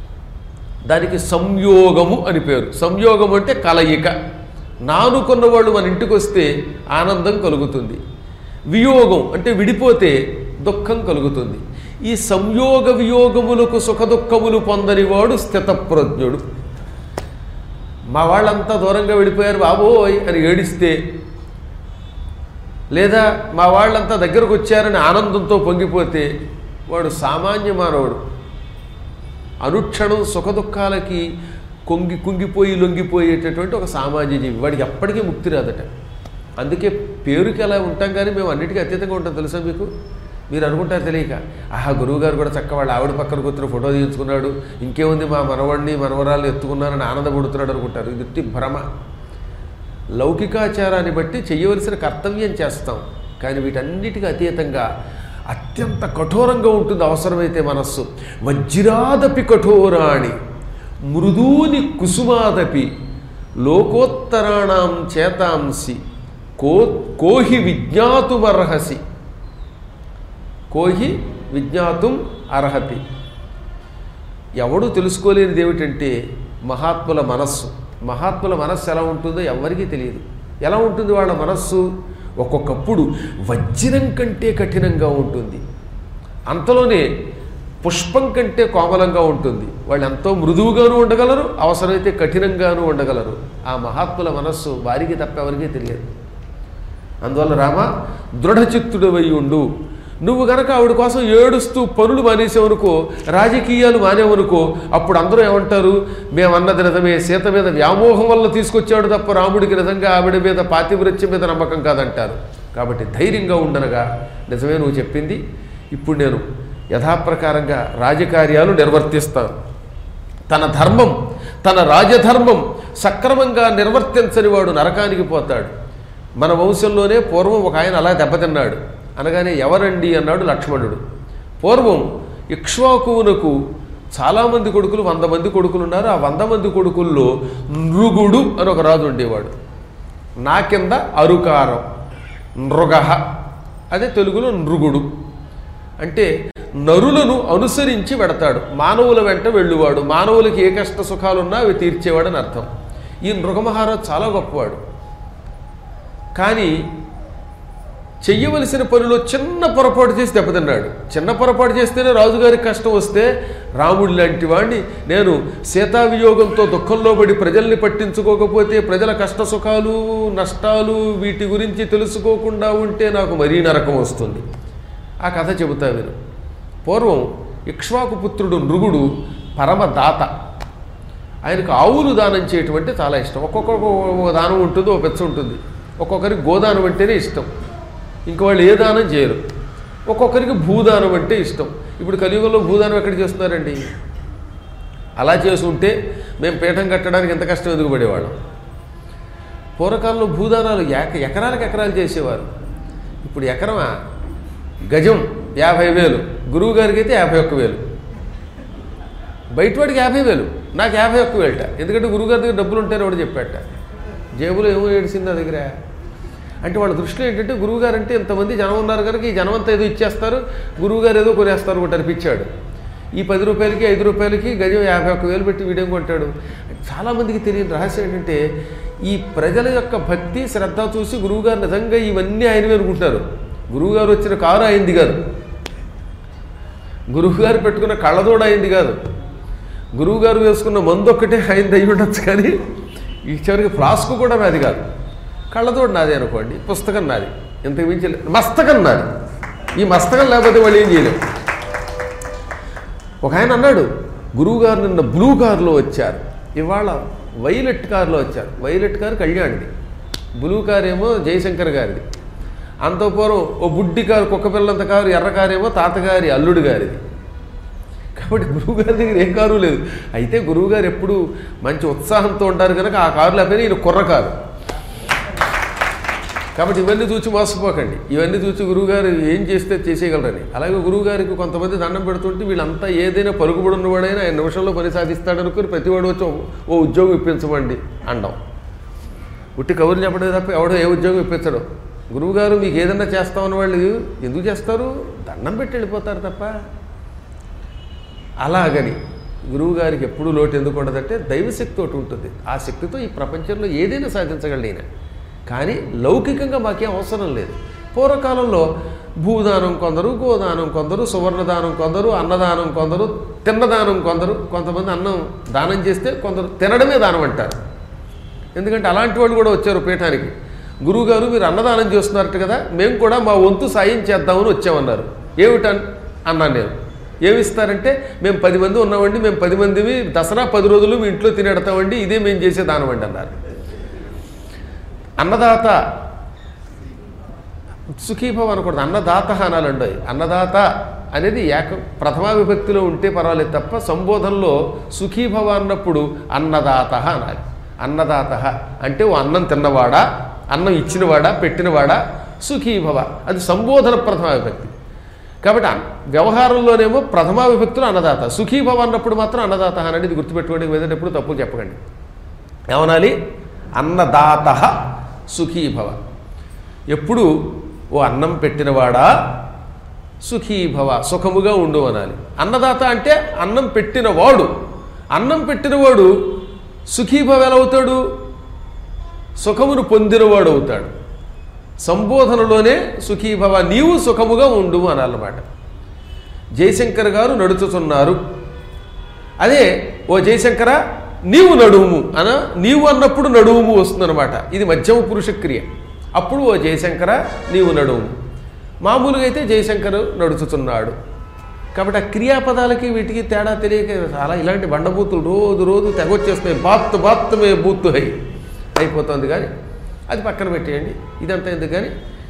దానికి సంయోగము అని పేరు సంయోగం అంటే కలయిక నానుకున్న వాళ్ళు మన ఇంటికి వస్తే ఆనందం కలుగుతుంది వియోగం అంటే విడిపోతే దుఃఖం కలుగుతుంది ఈ సంయోగ వియోగములకు సుఖ దుఃఖములు పొందనివాడు స్థితప్రజ్ఞుడు మా వాళ్ళంతా దూరంగా విడిపోయారు బాబోయ్ అని ఏడిస్తే లేదా మా వాళ్ళంతా దగ్గరకు వచ్చారని ఆనందంతో పొంగిపోతే వాడు సామాన్య మానవుడు అనుక్షణం సుఖ దుఃఖాలకి కొంగి కుంగిపోయి లొంగిపోయేటటువంటి ఒక సామాన్య జీవి వాడికి ఎప్పటికీ ముక్తి రాదట అందుకే పేరుకి అలా ఉంటాం కానీ మేము అన్నిటికీ అతీతంగా ఉంటాం తెలుసా మీకు మీరు అనుకుంటారు తెలియక ఆహా గురువుగారు కూడా చక్క వాళ్ళ ఆవిడ పక్కన కూర్చుని ఫోటో తీయించుకున్నాడు ఇంకేముంది మా మనవాడిని మనవరాలు ఎత్తుకున్నారని ఆనందపడుతున్నాడు అనుకుంటారు ఇది ఉట్టి భ్రమ లౌకికాచారాన్ని బట్టి చేయవలసిన కర్తవ్యం చేస్తాం కానీ వీటన్నిటికీ అతీతంగా అత్యంత కఠోరంగా ఉంటుంది అవసరమైతే మనస్సు వజ్రాదపి కఠోరాణి మృదూని కుసుమాదపి లోకోత్తరాణం చేతాంసి కో కోహి విజ్ఞాతుమర్హసి కోహి విజ్ఞాతుం అర్హతి ఎవడు తెలుసుకోలేనిది ఏమిటంటే మహాత్ముల మనస్సు మహాత్ముల మనస్సు ఎలా ఉంటుందో ఎవరికీ తెలియదు ఎలా ఉంటుంది వాళ్ళ మనస్సు ఒక్కొక్కప్పుడు వజ్రం కంటే కఠినంగా ఉంటుంది అంతలోనే పుష్పం కంటే కోమలంగా ఉంటుంది వాళ్ళు ఎంతో మృదువుగాను ఉండగలరు అవసరమైతే కఠినంగాను ఉండగలరు ఆ మహాత్ముల మనస్సు వారికి తప్ప ఎవరికీ తెలియదు అందువల్ల రామ దృఢచిత్తుడవై ఉండు నువ్వు గనక ఆవిడ కోసం ఏడుస్తూ పనులు మానేసావనుకో రాజకీయాలు మానేవనుకో అప్పుడు అందరూ ఏమంటారు మేమన్నది నిజమే సీత మీద వ్యామోహం వల్ల తీసుకొచ్చాడు తప్ప రాముడికి నిజంగా ఆవిడ మీద పాతివృత్యం మీద నమ్మకం కాదంటారు కాబట్టి ధైర్యంగా ఉండనగా నిజమే నువ్వు చెప్పింది ఇప్పుడు నేను యథాప్రకారంగా రాజకార్యాలు నిర్వర్తిస్తాను తన ధర్మం తన రాజధర్మం సక్రమంగా నిర్వర్తించని వాడు నరకానికి పోతాడు మన వంశంలోనే పూర్వం ఒక ఆయన అలా దెబ్బతిన్నాడు అనగానే ఎవరండి అన్నాడు లక్ష్మణుడు పూర్వం ఇక్ష్వాకువునకు చాలామంది కొడుకులు వంద మంది కొడుకులు ఉన్నారు ఆ వంద మంది కొడుకుల్లో నృగుడు అని ఒక రాజు ఉండేవాడు నా కింద అరుకారం నృగహ అదే తెలుగులో నృగుడు అంటే నరులను అనుసరించి వెడతాడు మానవుల వెంట వెళ్ళువాడు మానవులకి ఏ కష్ట సుఖాలున్నా అవి తీర్చేవాడని అర్థం ఈ నృగమహారాజు చాలా గొప్పవాడు కానీ చెయ్యవలసిన పనిలో చిన్న పొరపాటు చేసి దెబ్బతిన్నాడు చిన్న పొరపాటు చేస్తేనే రాజుగారికి కష్టం వస్తే రాముడి లాంటి వాడిని నేను సీతావియోగంతో దుఃఖంలో పడి ప్రజల్ని పట్టించుకోకపోతే ప్రజల కష్ట సుఖాలు నష్టాలు వీటి గురించి తెలుసుకోకుండా ఉంటే నాకు మరీ నరకం వస్తుంది ఆ కథ చెబుతా విను పూర్వం ఇక్ష్వాకు పుత్రుడు నృగుడు పరమదాత ఆయనకు ఆవులు దానం చేయటం అంటే చాలా ఇష్టం ఒక్కొక్క దానం ఉంటుంది ఒక పెచ్చ ఉంటుంది ఒక్కొక్కరికి గోదానం అంటేనే ఇష్టం ఇంక వాళ్ళు ఏ దానం చేయరు ఒక్కొక్కరికి భూదానం అంటే ఇష్టం ఇప్పుడు కలియుగంలో భూదానం ఎక్కడ చేస్తున్నారండి అలా చేసి ఉంటే మేము పీఠం కట్టడానికి ఎంత కష్టం ఎదుగుపడేవాళ్ళం పూర్వకాలంలో భూదానాలు ఎక ఎకరాలకు ఎకరాలు చేసేవారు ఇప్పుడు ఎకరమా గజం యాభై వేలు గురువు గారికి అయితే యాభై ఒక్క వేలు బయటవాడికి యాభై వేలు నాకు యాభై ఒక్క వేలట ఎందుకంటే గురువుగారి దగ్గర డబ్బులు ఉంటారని వాడు చెప్పాట జేబులో ఏమో ఏడిసింది నా దగ్గర అంటే వాళ్ళ దృష్టిలో ఏంటంటే గురువుగారు అంటే ఇంతమంది జనం ఉన్నారు కనుక ఈ జనం అంతా ఏదో ఇచ్చేస్తారు గురువుగారు ఏదో కొనేస్తారు ఒకటి అనిపించాడు ఈ పది రూపాయలకి ఐదు రూపాయలకి గజం యాభై ఒక్క వేలు పెట్టి వీడియం కొంటాడు చాలామందికి తెలియని రహస్యం ఏంటంటే ఈ ప్రజల యొక్క భక్తి శ్రద్ధ చూసి గురువుగారు నిజంగా ఇవన్నీ ఆయనవే అనుకుంటారు గురువుగారు వచ్చిన కారు అయింది కాదు గురువుగారు పెట్టుకున్న కళ్ళదోడ అయింది కాదు గురువుగారు వేసుకున్న మందు ఒక్కటే అయింది అయి ఉండొచ్చు కానీ ఈ చివరికి ఫ్లాస్క్ కూడా నాది కాదు కళ్ళతోడు నాది అనుకోండి పుస్తకం నాది ఇంతకు మించి లే- మస్తకం నాది ఈ మస్తకం లేకపోతే వాళ్ళు ఏం చేయలేం ఒక ఆయన అన్నాడు గురువుగారు నిన్న బ్లూ కారులో వచ్చారు ఇవాళ వైలెట్ కారులో వచ్చారు వైలెట్ కారు కళ్యాణ్ది బ్లూ కారు ఏమో జయశంకర్ గారిది అంత పూర్వం ఓ బుడ్డి కారు కుక్క పిల్లంత కారు ఎర్ర కారు ఏమో తాతగారి అల్లుడు గారిది కాబట్టి గురువుగారి దగ్గర ఏ కారు లేదు అయితే గురువుగారు ఎప్పుడు మంచి ఉత్సాహంతో ఉంటారు కనుక ఆ కారు లేకపోయినా ఈయన కుర్ర కారు కాబట్టి ఇవన్నీ చూసి మోసపోకండి ఇవన్నీ చూసి గురువుగారు ఏం చేస్తే చేసేయగలరని అలాగే గురువుగారికి కొంతమంది దండం పెడుతుంటే వీళ్ళంతా ఏదైనా పలుకుబడి ఉన్నవాడైనా ఆయన నిమిషంలో పని సాధిస్తాడనుకుని ప్రతివాడు వచ్చి ఓ- ఓ ఉద్యోగం ఇప్పించమండి అండం ఉట్టి కబుర్లు చెప్పడం తప్ప ఎవడో ఏ ఉద్యోగం ఇప్పించడు గురువుగారు మీకు ఏదన్నా చేస్తామన్న వాళ్ళు ఎందుకు చేస్తారు దండం పెట్టి వెళ్ళిపోతారు తప్ప అలాగని గురువుగారికి ఎప్పుడు లోటు ఎందుకు ఉండదంటే దైవశక్తి ఒకటి ఉంటుంది ఆ శక్తితో ఈ ప్రపంచంలో ఏదైనా సాధించగలడు ఈయన కానీ లౌకికంగా మాకేం అవసరం లేదు పూర్వకాలంలో భూదానం కొందరు గోదానం కొందరు సువర్ణదానం కొందరు అన్నదానం కొందరు తిన్నదానం కొందరు కొంతమంది అన్నం దానం చేస్తే కొందరు తినడమే దానం అంటారు ఎందుకంటే అలాంటి వాళ్ళు కూడా వచ్చారు పీఠానికి గురువుగారు మీరు అన్నదానం చేస్తున్నారట కదా మేము కూడా మా వంతు సాయం చేద్దామని వచ్చామన్నారు ఏమిటన్ అన్నాను నేను ఏమిస్తారంటే మేము పది మంది ఉన్నామండి మేము పది మందివి దసరా పది రోజులు మీ ఇంట్లో తినేడతామండి ఇదే మేము చేసే దానం అండి అన్నారు అన్నదాత సుఖీభవ అనకూడదు అన్నదాత అనాలండి అన్నదాత అనేది ఏక ప్రథమా విభక్తిలో ఉంటే పర్వాలేదు తప్ప సంబోధనలో సుఖీభవ అన్నప్పుడు అన్నదాత అనాలి అన్నదాత అంటే ఓ అన్నం తిన్నవాడా అన్నం ఇచ్చినవాడా పెట్టినవాడా సుఖీభవ అది సంబోధన ప్రథమా విభక్తి కాబట్టి అన్- వ్యవహారంలోనేమో ప్రథమా విభక్తులు అన్నదాత సుఖీభవ అన్నప్పుడు మాత్రం అన్నదాత అనేది గుర్తుపెట్టుకోండి వెళ్ళేటప్పుడు తప్పులు చెప్పకండి ఏమనాలి అన్నదాత సుఖీభవ ఎప్పుడు ఓ అన్నం పెట్టినవాడా సుఖీభవ సుఖముగా ఉండు అనాలి అన్నదాత అంటే అన్నం పెట్టినవాడు అన్నం పెట్టినవాడు సుఖీభవ ఎలా అవుతాడు సుఖమును పొందినవాడు అవుతాడు సంబోధనలోనే సుఖీభవ నీవు సుఖముగా ఉండు అనాలన్నమాట జయశంకర్ గారు నడుచుతున్నారు అదే ఓ జయశంకర నీవు నడువుము అన నీవు అన్నప్పుడు నడువుము వస్తుందన్నమాట ఇది మధ్యమ పురుష క్రియ అప్పుడు ఓ జయశంకర నీవు నడువుము మామూలుగా అయితే జయశంకర్ నడుచుతున్నాడు కాబట్టి ఆ క్రియాపదాలకి వీటికి తేడా తెలియక చాలా ఇలాంటి బండబూతులు రోజు రోజు తెగొచ్చేస్తున్నాయి బాత్తు బాత్తు మే బూత్తు హై అయిపోతుంది కానీ అది పక్కన పెట్టేయండి ఇదంతా ఎందుకు కానీ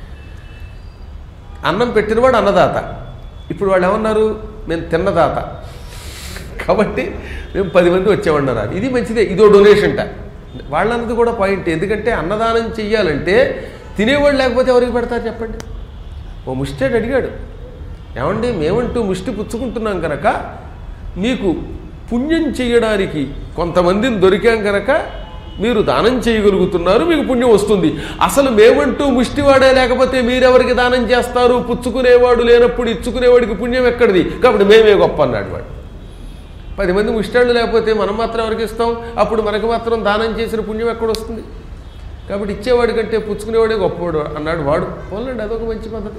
అన్నం పెట్టినవాడు అన్నదాత ఇప్పుడు వాళ్ళు ఏమన్నారు మేము తిన్నదాత కాబట్టి మేము పది మంది వచ్చామన్నారు ఇది మంచిదే ఇదో డొనేషన్ట వాళ్ళన్నది కూడా పాయింట్ ఎందుకంటే అన్నదానం చెయ్యాలంటే తినేవాళ్ళు లేకపోతే ఎవరికి పెడతారు చెప్పండి ఓ ముష్టాడు అడిగాడు ఏమండి మేమంటూ ముష్టి పుచ్చుకుంటున్నాం కనుక మీకు పుణ్యం చేయడానికి కొంతమందిని దొరికాం కనుక మీరు దానం చేయగలుగుతున్నారు మీకు పుణ్యం వస్తుంది అసలు మేమంటూ ముష్టివాడే లేకపోతే మీరెవరికి దానం చేస్తారు పుచ్చుకునేవాడు లేనప్పుడు ఇచ్చుకునేవాడికి పుణ్యం ఎక్కడిది కాబట్టి మేమే గొప్ప అన్నాడు వాడు పది మంది ముష్టాళ్ళు లేకపోతే మనం మాత్రం ఎవరికి ఇస్తాం అప్పుడు మనకు మాత్రం దానం చేసిన పుణ్యం ఎక్కడ వస్తుంది కాబట్టి ఇచ్చేవాడి కంటే పుచ్చుకునేవాడే గొప్పవాడు అన్నాడు వాడు పోలండి అదొక మంచి పద్ధతి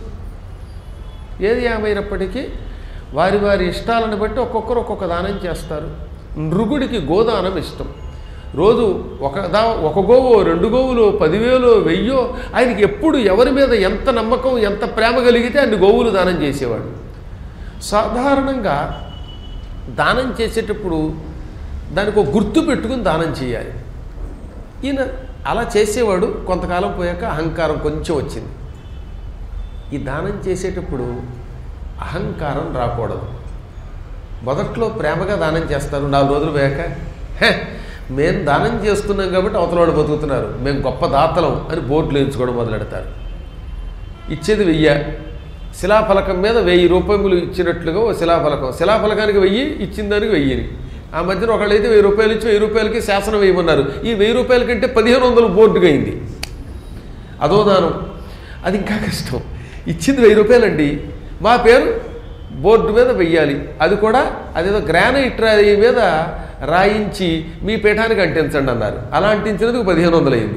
ఏది ఏమైనప్పటికీ వారి వారి ఇష్టాలను బట్టి ఒక్కొక్కరు ఒక్కొక్క దానం చేస్తారు నృగుడికి గోదానం ఇష్టం రోజు ఒక దా ఒక గోవు రెండు గోవులు పదివేలు వెయ్యో ఆయనకి ఎప్పుడు ఎవరి మీద ఎంత నమ్మకం ఎంత ప్రేమ కలిగితే అన్ని గోవులు దానం చేసేవాడు సాధారణంగా దానం చేసేటప్పుడు దానికి ఒక గుర్తు పెట్టుకుని దానం చేయాలి ఈయన అలా చేసేవాడు కొంతకాలం పోయాక అహంకారం కొంచెం వచ్చింది ఈ దానం చేసేటప్పుడు అహంకారం రాకూడదు మొదట్లో ప్రేమగా దానం చేస్తారు నాలుగు రోజులు పోయాక హే మేము దానం చేస్తున్నాం కాబట్టి అవతలవాడు బతుకుతున్నారు మేము గొప్ప దాతలం అని బోర్డులు వేయించుకోవడం మొదలెడతారు ఇచ్చేది వెయ్య శిలాఫలకం మీద వెయ్యి రూపాయలు ఇచ్చినట్లుగా ఓ శిలాఫలకం శిలాఫలకానికి వెయ్యి ఇచ్చిన దానికి వెయ్యిని ఆ మధ్యన ఒకళ్ళైతే వెయ్యి రూపాయలు ఇచ్చి వెయ్యి రూపాయలకి శాసనం వేయమన్నారు ఈ వెయ్యి రూపాయల కంటే పదిహేను వందలు బోర్డుగా అయింది అదో దానం అది ఇంకా కష్టం ఇచ్చింది వెయ్యి రూపాయలండి మా పేరు బోర్డు మీద వెయ్యాలి అది కూడా అదేదో గ్రానైట్ రాయి మీద రాయించి మీ పీఠానికి అంటించండి అన్నారు అలా అంటించినందుకు పదిహేను వందలు అయింది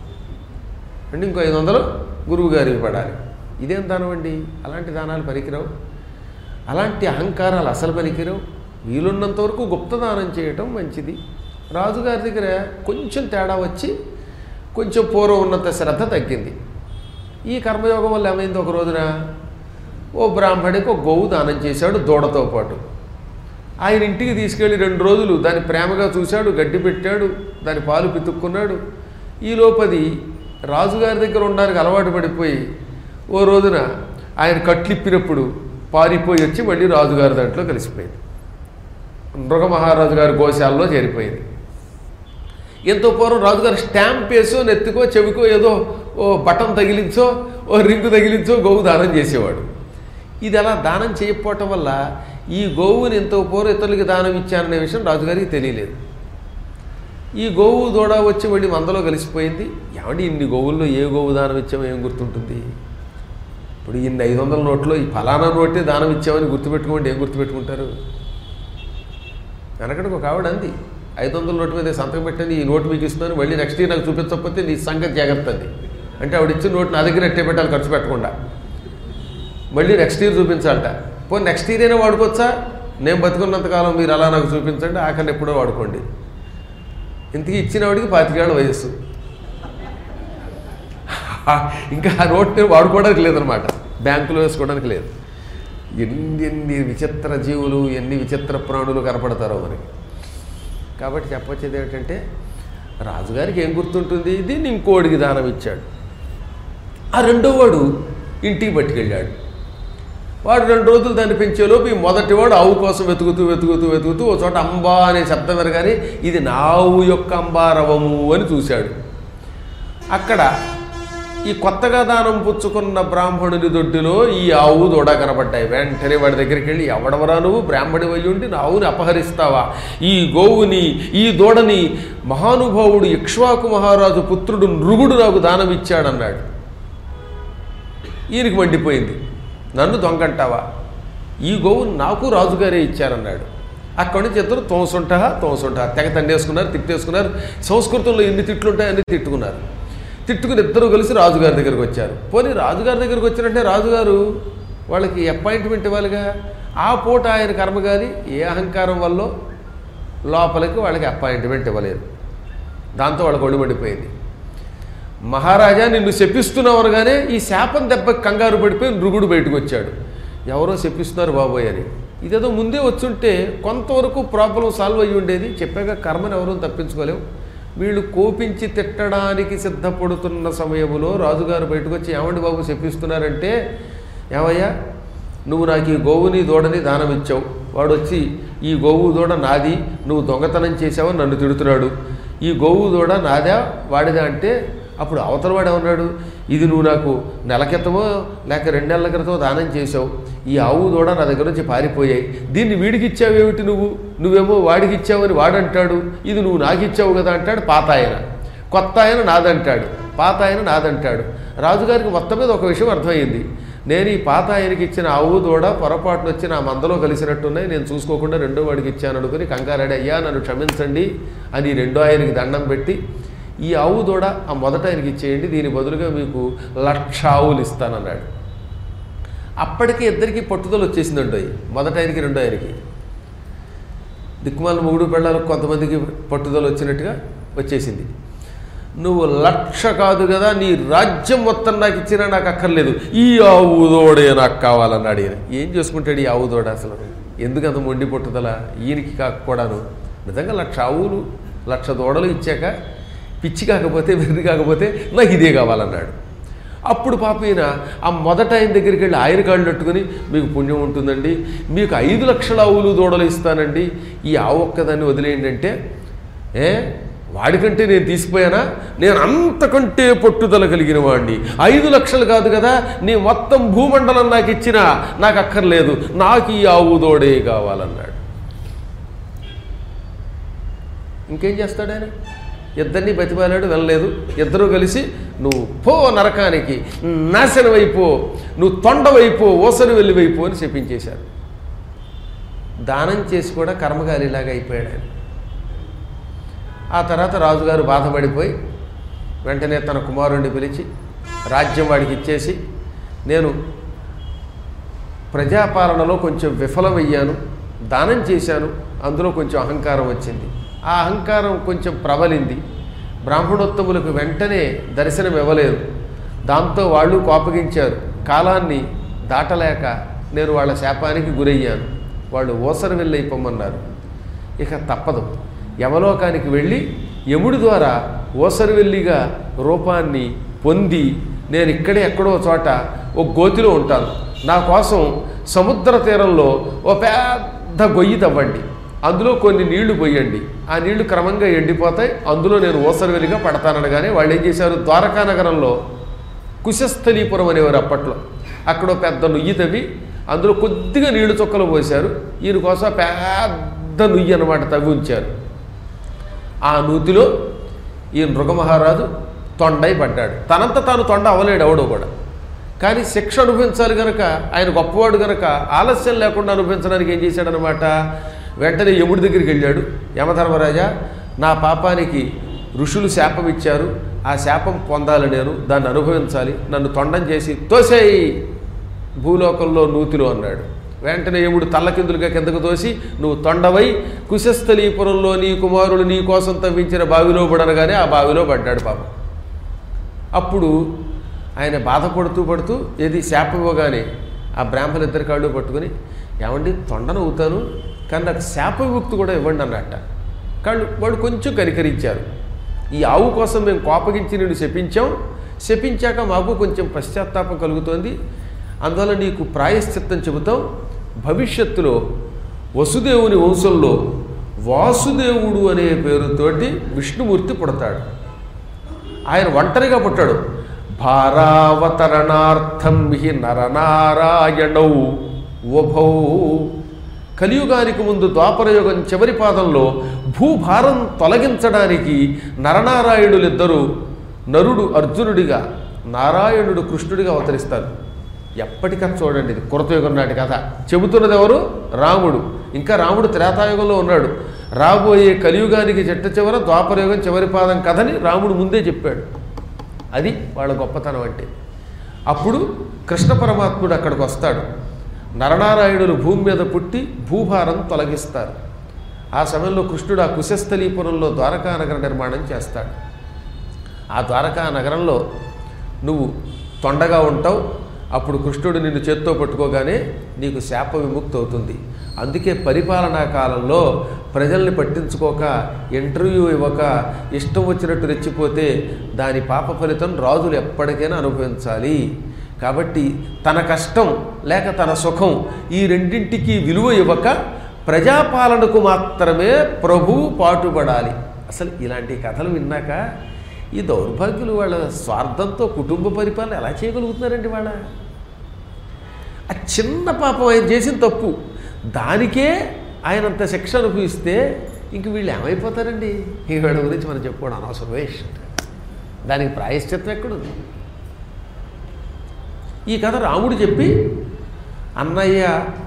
అంటే ఇంకో ఐదు వందలు గురువు గారికి పడాలి ఇదేం దానం అండి అలాంటి దానాలు పనికిరావు అలాంటి అహంకారాలు అసలు పనికిరావు వీలున్నంత వరకు గుప్తదానం చేయటం మంచిది రాజుగారి దగ్గర కొంచెం తేడా వచ్చి కొంచెం పూర్వం ఉన్నంత శ్రద్ధ తగ్గింది ఈ కర్మయోగం వల్ల ఏమైంది ఒక రోజున ఓ బ్రాహ్మడికి ఒక గోవు దానం చేశాడు దూడతో పాటు ఆయన ఇంటికి తీసుకెళ్ళి రెండు రోజులు దాన్ని ప్రేమగా చూశాడు గడ్డి పెట్టాడు దాని పాలు పితుక్కున్నాడు ఈ లోపది రాజుగారి దగ్గర ఉండడానికి అలవాటు పడిపోయి ఓ రోజున ఆయన కట్లిప్పినప్పుడు పారిపోయి వచ్చి మళ్ళీ రాజుగారి దాంట్లో కలిసిపోయింది మృగమహారాజు గారి గోశాలలో చేరిపోయింది ఎంతో పూర్వం రాజుగారు స్టాంప్ వేసో నెత్తికో చెవికో ఏదో ఓ బటన్ తగిలించో ఓ రింగు తగిలించో గోవు దానం చేసేవాడు ఇది అలా దానం చేయకపోవటం వల్ల ఈ గోవుని ఎంతో పూర్వం ఇతరులకి దానం ఇచ్చాననే విషయం రాజుగారికి తెలియలేదు ఈ గోవు దూడ వచ్చి మళ్ళీ మందలో కలిసిపోయింది ఏమండి ఇన్ని గోవుల్లో ఏ గోవు దానం ఇచ్చామో ఏం గుర్తుంటుంది ఇప్పుడు ఇన్ని ఐదు వందల నోట్లో ఈ ఫలానా నోటే దానం ఇచ్చామని గుర్తుపెట్టుకోండి ఏం గుర్తుపెట్టుకుంటారు వెనకడికి ఒక ఆవిడ అంది ఐదు వందల నోటు మీద సంతకం పెట్టండి ఈ నోటు మీకు ఇస్తున్నాను మళ్ళీ నెక్స్ట్ ఇయర్ నాకు చూపించకపోతే నీ సంగతి జాగ్రత్త అంది అంటే ఆవిడ ఇచ్చిన నోటు నా దగ్గర ఎట్టే పెట్టాలి ఖర్చు పెట్టకుండా మళ్ళీ నెక్స్ట్ ఇయర్ చూపించాలట పోనీ నెక్స్ట్ ఇయర్ అయినా వాడుకోవచ్చా నేను బతుకున్నంతకాలం మీరు అలా నాకు చూపించండి ఆఖరిని ఎప్పుడో వాడుకోండి ఇంతకీ ఇచ్చిన వాడికి పాతికేళ్ళ వయస్సు ఇంకా ఆ నోట్ని వాడుకోవడానికి లేదనమాట బ్యాంకులో వేసుకోవడానికి లేదు ఎన్ని ఎన్ని విచిత్ర జీవులు ఎన్ని విచిత్ర ప్రాణులు కనపడతారో మనకి కాబట్టి చెప్పొచ్చేది ఏమిటంటే రాజుగారికి ఏం గుర్తుంటుంది దీన్ని ఇంకోడికి దానం ఇచ్చాడు ఆ రెండో వాడు ఇంటికి పట్టుకెళ్ళాడు వాడు రెండు రోజులు దాన్ని పెంచేలోపు ఈ మొదటివాడు ఆవు కోసం వెతుకుతూ వెతుకుతూ వెతుకుతూ ఓ చోట అంబా అనే శబ్దం వినగానే ఇది నా ఆవు యొక్క అంబారవము అని చూశాడు అక్కడ ఈ కొత్తగా దానం పుచ్చుకున్న బ్రాహ్మణుని దొడ్డిలో ఈ ఆవు దూడ కనబడ్డాయి వెంటనే వాడి దగ్గరికి వెళ్ళి ఎవడవరా నువ్వు బ్రాహ్మడి వయ్యి ఉండి నా ఆవుని అపహరిస్తావా ఈ గోవుని ఈ దూడని మహానుభావుడు ఇక్ష్వాకు మహారాజు పుత్రుడు నృగుడు నాకు దానం ఇచ్చాడన్నాడు ఈయనకి మండిపోయింది నన్ను దొంగంటావా ఈ గోవు నాకు రాజుగారే ఇచ్చారన్నాడు అక్కడి నుంచి ఇద్దరు తోసుంటా తోసుంటా తెగ తండేసుకున్నారు తిట్టేసుకున్నారు సంస్కృతంలో ఎన్ని తిట్లు ఉంటాయి అన్ని తిట్టుకున్నారు తిట్టుకుని ఇద్దరు కలిసి రాజుగారి దగ్గరికి వచ్చారు పోనీ రాజుగారి దగ్గరికి వచ్చినట్టే రాజుగారు వాళ్ళకి అపాయింట్మెంట్ ఇవ్వాలిగా ఆ పూట ఆయన కర్మ కానీ ఏ అహంకారం వల్ల లోపలికి వాళ్ళకి అపాయింట్మెంట్ ఇవ్వలేదు దాంతో వాళ్ళకి ఒళ్ళు మండిపోయింది మహారాజా నిన్ను శపిస్తున్నావు అనగానే ఈ శాపం దెబ్బ కంగారు పడిపోయి నృగుడు బయటకు వచ్చాడు ఎవరో శపిస్తున్నారు బాబోయ్ అని ఇదేదో ముందే వచ్చుంటే కొంతవరకు ప్రాబ్లం సాల్వ్ అయ్యి ఉండేది చెప్పాక కర్మను ఎవరూ తప్పించుకోలేవు వీళ్ళు కోపించి తిట్టడానికి సిద్ధపడుతున్న సమయంలో రాజుగారు బయటకు వచ్చి ఏమండి బాబు శపిస్తున్నారంటే ఏమయ్యా నువ్వు నాకు ఈ గోవుని దూడని దానం ఇచ్చావు వాడు వచ్చి ఈ గోవు దూడ నాది నువ్వు దొంగతనం చేసావని నన్ను తిడుతున్నాడు ఈ గోవు దూడ నాదా వాడిదా అంటే అప్పుడు అవతల వాడు ఏమన్నాడు ఇది నువ్వు నాకు నెల క్రితమో లేక రెండు నెలల క్రితమో దానం చేసావు ఈ ఆవు దూడ నా దగ్గర నుంచి పారిపోయాయి దీన్ని వీడికి ఇచ్చావేమిటి నువ్వు నువ్వేమో వాడికి ఇచ్చావని వాడంటాడు ఇది నువ్వు నాకు ఇచ్చావు కదా అంటాడు పాత ఆయన కొత్త ఆయన నాదంటాడు పాత ఆయన నాదంటాడు రాజుగారికి మొత్తం మీద ఒక విషయం అర్థమైంది నేను ఈ పాత ఆయనకి ఇచ్చిన ఆవు దూడ పొరపాటున వచ్చి నా మందలో కలిసినట్టున్నాయి నేను చూసుకోకుండా రెండో వాడికి ఇచ్చాను అనుకుని కంగారాడి అయ్యా నన్ను క్షమించండి అని రెండో ఆయనకి దండం పెట్టి ఈ ఆవు దూడ ఆ మొదట ఆయనకి ఇచ్చేయండి దీని బదులుగా మీకు లక్ష ఆవులు ఇస్తానన్నాడు అప్పటికి ఇద్దరికి పట్టుదల వచ్చేసిందండి మొదట ఆయనకి రెండో ఆయనకి దిక్కుమాల మొగుడు పెళ్ళాలకు కొంతమందికి పట్టుదల వచ్చినట్టుగా వచ్చేసింది నువ్వు లక్ష కాదు కదా నీ రాజ్యం మొత్తం నాకు ఇచ్చినా నాకు అక్కర్లేదు ఈ ఆవు దూడే నాకు కావాలన్నాడు ఈయన ఏం చేసుకుంటాడు ఈ ఆవు దూడ అసలు ఎందుకు అంత మొండి పట్టుదల ఈయనకి కాకపోడాను నిజంగా లక్ష ఆవులు లక్ష దూడలు ఇచ్చాక పిచ్చి కాకపోతే వెర్రి కాకపోతే నాకు ఇదే కావాలన్నాడు అప్పుడు పాప ఈయన ఆ మొదట ఆయన దగ్గరికి వెళ్ళి ఆయన కాళ్ళు పట్టుకుని మీకు పుణ్యం ఉంటుందండి మీకు ఐదు లక్షల ఆవులు దూడలు ఇస్తానండి ఈ ఆవు ఒక్కదాన్ని వదిలేయండి అంటే ఏ వాడికంటే నేను తీసుకుపోయానా నేను అంతకంటే పట్టుదల కలిగిన వాడిని ఐదు లక్షలు కాదు కదా నీ మొత్తం భూమండలం నాకు ఇచ్చినా నాకు అక్కర్లేదు నాకు ఈ ఆవు దూడే కావాలన్నాడు ఇంకేం చేస్తాడు ఆయన ఇద్దరిని బతిమాలాడు వెళ్ళలేదు ఇద్దరూ కలిసి నువ్వు పో నరకానికి నాశనమైపో నువ్వు తొండవైపో ఓసరి వెళ్ళివైపో అని చెప్పించేశారు దానం చేసి కూడా కర్మగాలిలాగా అయిపోయాడు ఆయన ఆ తర్వాత రాజుగారు బాధపడిపోయి వెంటనే తన కుమారుణ్ణి పిలిచి రాజ్యం వాడికి ఇచ్చేసి నేను ప్రజాపాలనలో కొంచెం విఫలమయ్యాను దానం చేశాను అందులో కొంచెం అహంకారం వచ్చింది ఆ అహంకారం కొంచెం ప్రబలింది బ్రాహ్మణోత్తములకు వెంటనే దర్శనం ఇవ్వలేదు దాంతో వాళ్ళు కోపగించారు కాలాన్ని దాటలేక నేను వాళ్ళ శాపానికి గురయ్యాను వాళ్ళు ఓసర వెళ్ళైపోమన్నారు ఇక తప్పదు యమలోకానికి వెళ్ళి యముడి ద్వారా ఓసరివెల్లిగా రూపాన్ని పొంది నేను ఇక్కడే ఎక్కడో చోట ఒక గోతిలో ఉంటాను నా కోసం సముద్ర తీరంలో ఓ పెద్ద గొయ్యి తవ్వండి అందులో కొన్ని నీళ్లు పోయండి ఆ నీళ్లు క్రమంగా ఎండిపోతాయి అందులో నేను ఓసరివెల్లిగా పడతాననగానే వాళ్ళు ఏం చేశారు ద్వారకా నగరంలో కుశస్థలీపురం అనేవారు అప్పట్లో అక్కడ ఓ పెద్ద నుయ్యి తవ్వి అందులో కొద్దిగా నీళ్లు చుక్కలు పోశారు ఈయన కోసం పెద్ద నుయ్యి అనమాట తవ్వి ఉంచారు ఆ నూతిలో ఈ నృగమహారాజు తొండై పడ్డాడు తనంత తాను తొండ అవ్వలేడు ఎవడో కూడా కానీ శిక్ష అనుభవించాలి గనక ఆయన గొప్పవాడు గనక ఆలస్యం లేకుండా అనుభవించడానికి ఏం చేశాడనమాట వెంటనే యముడి దగ్గరికి వెళ్ళాడు యమధర్మరాజా నా పాపానికి ఋషులు శాపం ఇచ్చారు ఆ శాపం పొందాలి నేను దాన్ని అనుభవించాలి నన్ను తొండం చేసి తోసేయి భూలోకంలో నూతిలో అన్నాడు వెంటనే యముడు తల్లకిందులుగా కిందకు తోసి నువ్వు తొండవై కుశస్థలీపురంలో నీ కుమారుడు నీ కోసం తవ్వించిన బావిలో పడనగానే ఆ బావిలో పడ్డాడు పాపం అప్పుడు ఆయన బాధపడుతూ పడుతూ ఏది శాపం ఇవ్వగానే ఆ బ్రాహ్మణులు ఇద్దరి కాళ్ళు పట్టుకుని ఏమండి తొండను అవుతాను కానీ నాకు శాప విముక్తి కూడా ఇవ్వండి అన్నట్ట కాళ్ళు వాళ్ళు కొంచెం కనికరించారు ఈ ఆవు కోసం మేము కోపగించి నిన్ను శపించాం శపించాక మాకు కొంచెం పశ్చాత్తాపం కలుగుతోంది అందువల్ల నీకు ప్రాయశ్చిత్తం చెబుతాం భవిష్యత్తులో వసుదేవుని వంశంలో వాసుదేవుడు అనే పేరుతోటి విష్ణుమూర్తి పుడతాడు ఆయన ఒంటరిగా పుట్టాడు భారావతరణార్థం హి నరనారాయణౌ ఉభౌ కలియుగానికి ముందు ద్వాపరయుగం చివరి పాదంలో భూభారం తొలగించడానికి నరనారాయణులిద్దరూ నరుడు అర్జునుడిగా నారాయణుడు కృష్ణుడిగా అవతరిస్తారు ఎప్పటికీ చూడండి ఇది కృతయుగం నాటి కథ చెబుతున్నది ఎవరు రాముడు ఇంకా రాముడు త్రేతాయుగంలో ఉన్నాడు రాబోయే కలియుగానికి చెట్ట చివర ద్వాపరయుగం చివరి పాదం కథని రాముడు ముందే చెప్పాడు అది వాళ్ళ గొప్పతనం అంటే అప్పుడు కృష్ణ పరమాత్ముడు అక్కడికి వస్తాడు నరనారాయణులు భూమి మీద పుట్టి భూభారం తొలగిస్తారు ఆ సమయంలో కృష్ణుడు ఆ కుశస్థలీపురంలో ద్వారకా నగర నిర్మాణం చేస్తాడు ఆ ద్వారకా నగరంలో నువ్వు తొండగా ఉంటావు అప్పుడు కృష్ణుడు నిన్ను చేత్తో పట్టుకోగానే నీకు శాప విముక్తి అవుతుంది అందుకే పరిపాలనా కాలంలో ప్రజల్ని పట్టించుకోక ఇంటర్వ్యూ ఇవ్వక ఇష్టం వచ్చినట్టు రెచ్చిపోతే దాని పాప ఫలితం రాజులు ఎప్పటికైనా అనుభవించాలి కాబట్టి తన కష్టం లేక తన సుఖం ఈ రెండింటికి విలువ ఇవ్వక ప్రజాపాలనకు మాత్రమే ప్రభువు పాటుపడాలి అసలు ఇలాంటి కథలు విన్నాక ఈ దౌర్భాగ్యులు వాళ్ళ స్వార్థంతో కుటుంబ పరిపాలన ఎలా చేయగలుగుతున్నారండి వాళ్ళ ఆ చిన్న పాపం ఆయన చేసిన తప్పు దానికే ఆయన అంత శిక్ష అనుభవిస్తే ఇంక వీళ్ళు ఏమైపోతారండి ఈ వీళ్ళ గురించి మనం చెప్పుకోవడం అనవసరం వేస్ట్ దానికి ప్రాయశ్చిత్తం ఎక్కడుంది ఈ కథ రాముడు చెప్పి అన్నయ్య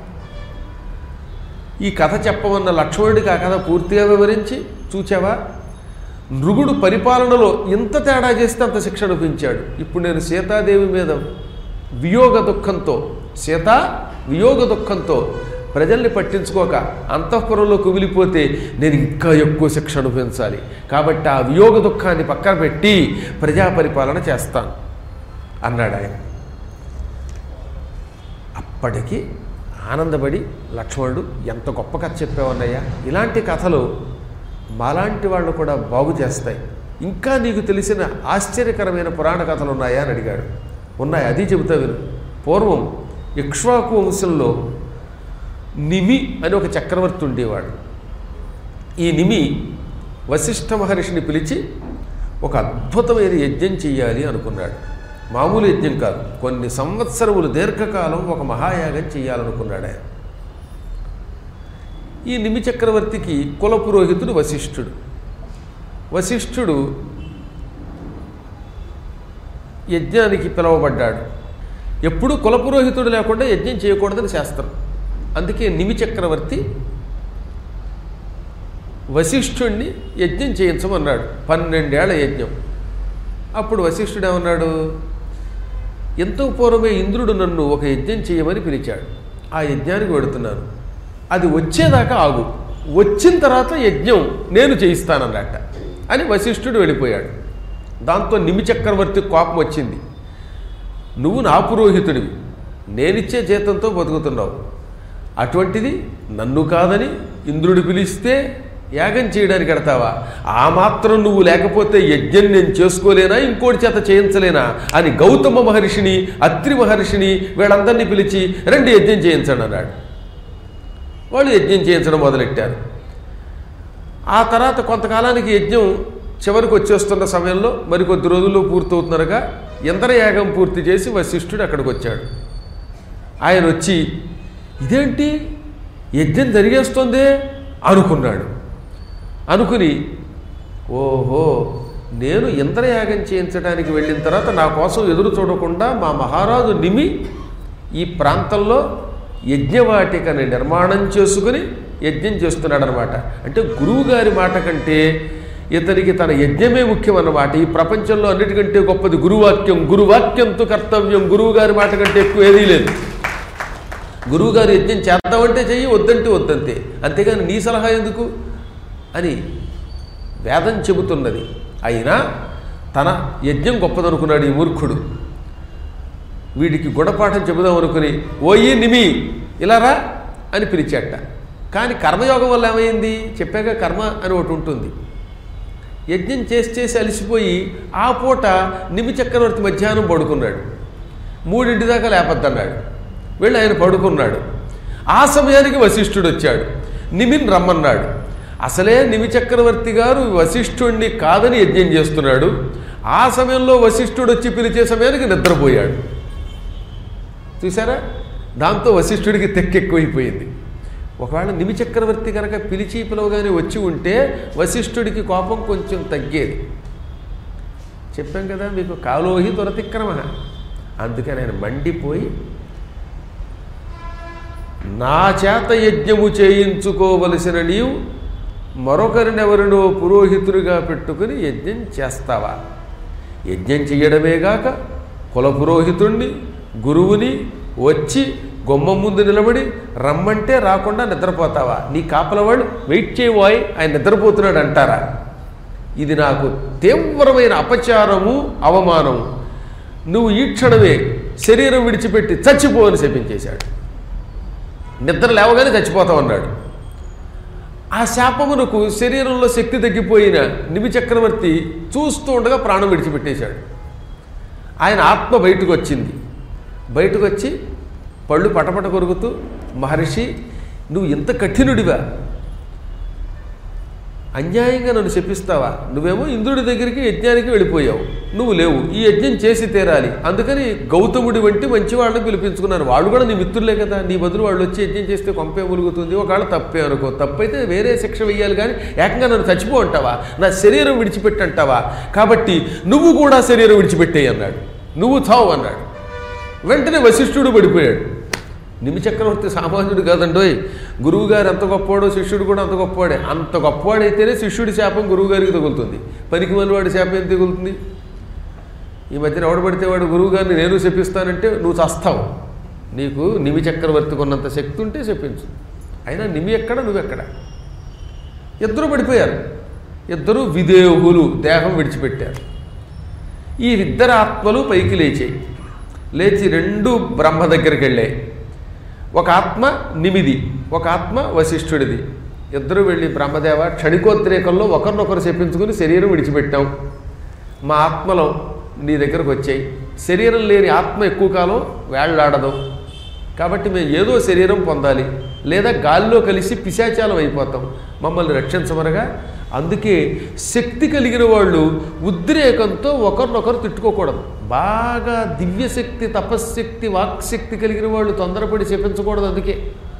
ఈ కథ చెప్పమన్న లక్ష్మణుడికి ఆ కథ పూర్తిగా వివరించి చూచావా నృగుడు పరిపాలనలో ఇంత తేడా చేస్తే అంత శిక్ష అనిపించాడు ఇప్పుడు నేను సీతాదేవి మీద వియోగ దుఃఖంతో సీత వియోగ దుఃఖంతో ప్రజల్ని పట్టించుకోక అంతఃపురంలో కుమిలిపోతే నేను ఇంకా ఎక్కువ శిక్ష అనుభవించాలి కాబట్టి ఆ వియోగ దుఃఖాన్ని పక్కన పెట్టి ప్రజా పరిపాలన చేస్తాను అన్నాడు ఆయన అప్పటికి ఆనందపడి లక్ష్మణుడు ఎంత గొప్ప కథ చెప్పావన్నయ్యా ఇలాంటి కథలు మాలాంటి వాళ్ళు కూడా బాగు చేస్తాయి ఇంకా నీకు తెలిసిన ఆశ్చర్యకరమైన పురాణ కథలు ఉన్నాయా అని అడిగాడు ఉన్నాయి అది చెబుతా విను పూర్వం ఇక్ష్వాకు వంశంలో నిమి అని ఒక చక్రవర్తి ఉండేవాడు ఈ నిమి వశిష్ఠ మహర్షిని పిలిచి ఒక అద్భుతమైన యజ్ఞం చెయ్యాలి అనుకున్నాడు మామూలు యజ్ఞం కాదు కొన్ని సంవత్సరములు దీర్ఘకాలం ఒక మహాయాగం చేయాలనుకున్నాడు ఆయన ఈ నిమి చక్రవర్తికి కుల పురోహితుడు వశిష్ఠుడు వశిష్ఠుడు యజ్ఞానికి పిలువబడ్డాడు ఎప్పుడూ కుల పురోహితుడు లేకుండా యజ్ఞం చేయకూడదని శాస్త్రం అందుకే నిమి చక్రవర్తి వశిష్ఠుణ్ణి యజ్ఞం చేయించమన్నాడు పన్నెండేళ్ల యజ్ఞం అప్పుడు వశిష్ఠుడు ఏమన్నాడు ఎంతో పూర్వమే ఇంద్రుడు నన్ను ఒక యజ్ఞం చేయమని పిలిచాడు ఆ యజ్ఞానికి వెడుతున్నాను అది వచ్చేదాకా ఆగు వచ్చిన తర్వాత యజ్ఞం నేను చేయిస్తానన్నట్ట అని వశిష్ఠుడు వెళ్ళిపోయాడు దాంతో నిమి చక్రవర్తి కోపం వచ్చింది నువ్వు నా పురోహితుడివి నేనిచ్చే జీతంతో బతుకుతున్నావు అటువంటిది నన్ను కాదని ఇంద్రుడు పిలిస్తే యాగం చేయడానికి ఎడతావా ఆ మాత్రం నువ్వు లేకపోతే యజ్ఞం నేను చేసుకోలేనా ఇంకోటి చేత చేయించలేనా అని గౌతమ మహర్షిని అత్రి మహర్షిని వీళ్ళందరినీ పిలిచి రెండు యజ్ఞం చేయించండి అన్నాడు వాళ్ళు యజ్ఞం చేయించడం మొదలెట్టారు ఆ తర్వాత కొంతకాలానికి యజ్ఞం చివరికి వచ్చేస్తున్న సమయంలో మరికొద్ది రోజుల్లో పూర్తవుతున్నారుగా ఇంద్రయాగం పూర్తి చేసి వశిష్ఠుడు అక్కడికి వచ్చాడు ఆయన వచ్చి ఇదేంటి యజ్ఞం జరిగేస్తుందే అనుకున్నాడు అనుకుని ఓహో నేను ఇంద్రయాగం చేయించడానికి వెళ్ళిన తర్వాత నా కోసం ఎదురు చూడకుండా మా మహారాజు నిమి ఈ ప్రాంతంలో యజ్ఞవాటికని నిర్మాణం చేసుకుని యజ్ఞం చేస్తున్నాడు అనమాట అంటే గురువు గారి మాట కంటే ఇతనికి తన యజ్ఞమే ముఖ్యం అన్నమాట ఈ ప్రపంచంలో అన్నిటికంటే గొప్పది గురువాక్యం గురువాక్యంతో కర్తవ్యం గురువు గారి మాట కంటే ఎక్కువ ఏదీ లేదు గురువుగారు యజ్ఞం చేద్దామంటే చెయ్యి వద్దంటే వద్దంతే అంతేగాని నీ సలహా ఎందుకు అని వేదం చెబుతున్నది అయినా తన యజ్ఞం గొప్పదనుకున్నాడు ఈ మూర్ఖుడు వీడికి గుణపాఠం చెబుదాం అనుకుని ఓయి నిమి ఇలా రా అని పిలిచాట కానీ కర్మయోగం వల్ల ఏమైంది చెప్పాక కర్మ అని ఒకటి ఉంటుంది యజ్ఞం చేసి చేసి అలసిపోయి ఆ పూట నిమి చక్రవర్తి మధ్యాహ్నం పడుకున్నాడు మూడింటి దాకా లేపద్దన్నాడు వెళ్ళి ఆయన పడుకున్నాడు ఆ సమయానికి వశిష్ఠుడు వచ్చాడు నిమిన్ రమ్మన్నాడు అసలే నిమి చక్రవర్తి గారు వశిష్ఠుణ్ణి కాదని యజ్ఞం చేస్తున్నాడు ఆ సమయంలో వశిష్ఠుడు వచ్చి పిలిచే సమయానికి నిద్రపోయాడు చూసారా దాంతో వశిష్ఠుడికి తెక్కెక్కువైపోయింది ఒకవేళ నిమి చక్రవర్తి కనుక పిలిచి పిలవగానే వచ్చి ఉంటే వశిష్ఠుడికి కోపం కొంచెం తగ్గేది చెప్పాం కదా మీకు కాలోహి దురతిక్రమ అందుకని ఆయన మండిపోయి నా చేత యజ్ఞము చేయించుకోవలసిన నీవు మరొకరినెవరినో పురోహితుడిగా పెట్టుకుని యజ్ఞం చేస్తావా యజ్ఞం చేయడమేగాక కుల పురోహితుణ్ణి గురువుని వచ్చి గుమ్మం ముందు నిలబడి రమ్మంటే రాకుండా నిద్రపోతావా నీ కాపల వాళ్ళు వెయిట్ చేయబోయ్ ఆయన నిద్రపోతున్నాడు అంటారా ఇది నాకు తీవ్రమైన అపచారము అవమానము నువ్వు ఈ క్షణమే శరీరం విడిచిపెట్టి చచ్చిపో అని శపించేశాడు నిద్ర లేవగానే చచ్చిపోతామన్నాడు ఆ శాపమునకు శరీరంలో శక్తి తగ్గిపోయిన నిమి చక్రవర్తి చూస్తూ ఉండగా ప్రాణం విడిచిపెట్టేశాడు ఆయన ఆత్మ బయటకు వచ్చింది బయటకు వచ్చి పళ్ళు పటపట కొరుకుతూ మహర్షి నువ్వు ఇంత కఠినుడివా అన్యాయంగా నన్ను శపిస్తావా నువ్వేమో ఇంద్రుడి దగ్గరికి యజ్ఞానికి వెళ్ళిపోయావు నువ్వు లేవు ఈ యజ్ఞం చేసి తీరాలి అందుకని గౌతముడి వంటి మంచి వాళ్ళని పిలిపించుకున్నారు వాళ్ళు కూడా నీ మిత్రులే కదా నీ బదులు వాళ్ళు వచ్చి యజ్ఞం చేస్తే కొంపే ములుగుతుంది ఒకవేళ తప్పే అనుకో తప్పైతే వేరే శిక్ష వెయ్యాలి కానీ ఏకంగా నన్ను చచ్చిపో అంటావా నా శరీరం విడిచిపెట్టి అంటావా కాబట్టి నువ్వు కూడా శరీరం విడిచిపెట్టేయి అన్నాడు నువ్వు చావు అన్నాడు వెంటనే వశిష్ఠుడు పడిపోయాడు నిమి చక్రవర్తి సామాన్యుడు కాదండోయ్ గురువుగారు ఎంత గొప్పవాడో శిష్యుడు కూడా అంత గొప్పవాడే అంత గొప్పవాడైతేనే శిష్యుడి శాపం గురువుగారికి తగులుతుంది పనికి వాడి శాపం ఏం తగులుతుంది ఈ మధ్యన ఎవడబడితే వాడు గురువుగారిని నేను శపిస్తానంటే నువ్వు చస్తావు నీకు నిమి చక్రవర్తికి ఉన్నంత శక్తి ఉంటే చెప్పించు అయినా నిమి ఎక్కడ నువ్వెక్కడ ఇద్దరు పడిపోయారు ఇద్దరు విదేహులు దేహం విడిచిపెట్టారు ఈ ఇద్దరు ఆత్మలు పైకి లేచాయి లేచి రెండు బ్రహ్మ దగ్గరికి వెళ్ళాయి ఒక ఆత్మ నిమిది ఒక ఆత్మ వశిష్ఠుడిది ఇద్దరు వెళ్ళి బ్రహ్మదేవ క్షణికోద్రేకంలో ఒకరినొకరు చెప్పించుకుని శరీరం విడిచిపెట్టాం మా ఆత్మలో నీ దగ్గరకు వచ్చాయి శరీరం లేని ఆత్మ ఎక్కువ కాలం వేళ్లాడదు కాబట్టి మేము ఏదో శరీరం పొందాలి లేదా గాల్లో కలిసి పిశాచాలం అయిపోతాం మమ్మల్ని రక్షించమనగా అందుకే శక్తి కలిగిన వాళ్ళు ఉద్రేకంతో ఒకరినొకరు తిట్టుకోకూడదు బాగా దివ్యశక్తి తపశ్శక్తి వాక్శక్తి కలిగిన వాళ్ళు తొందరపడి చెప్పించకూడదు అందుకే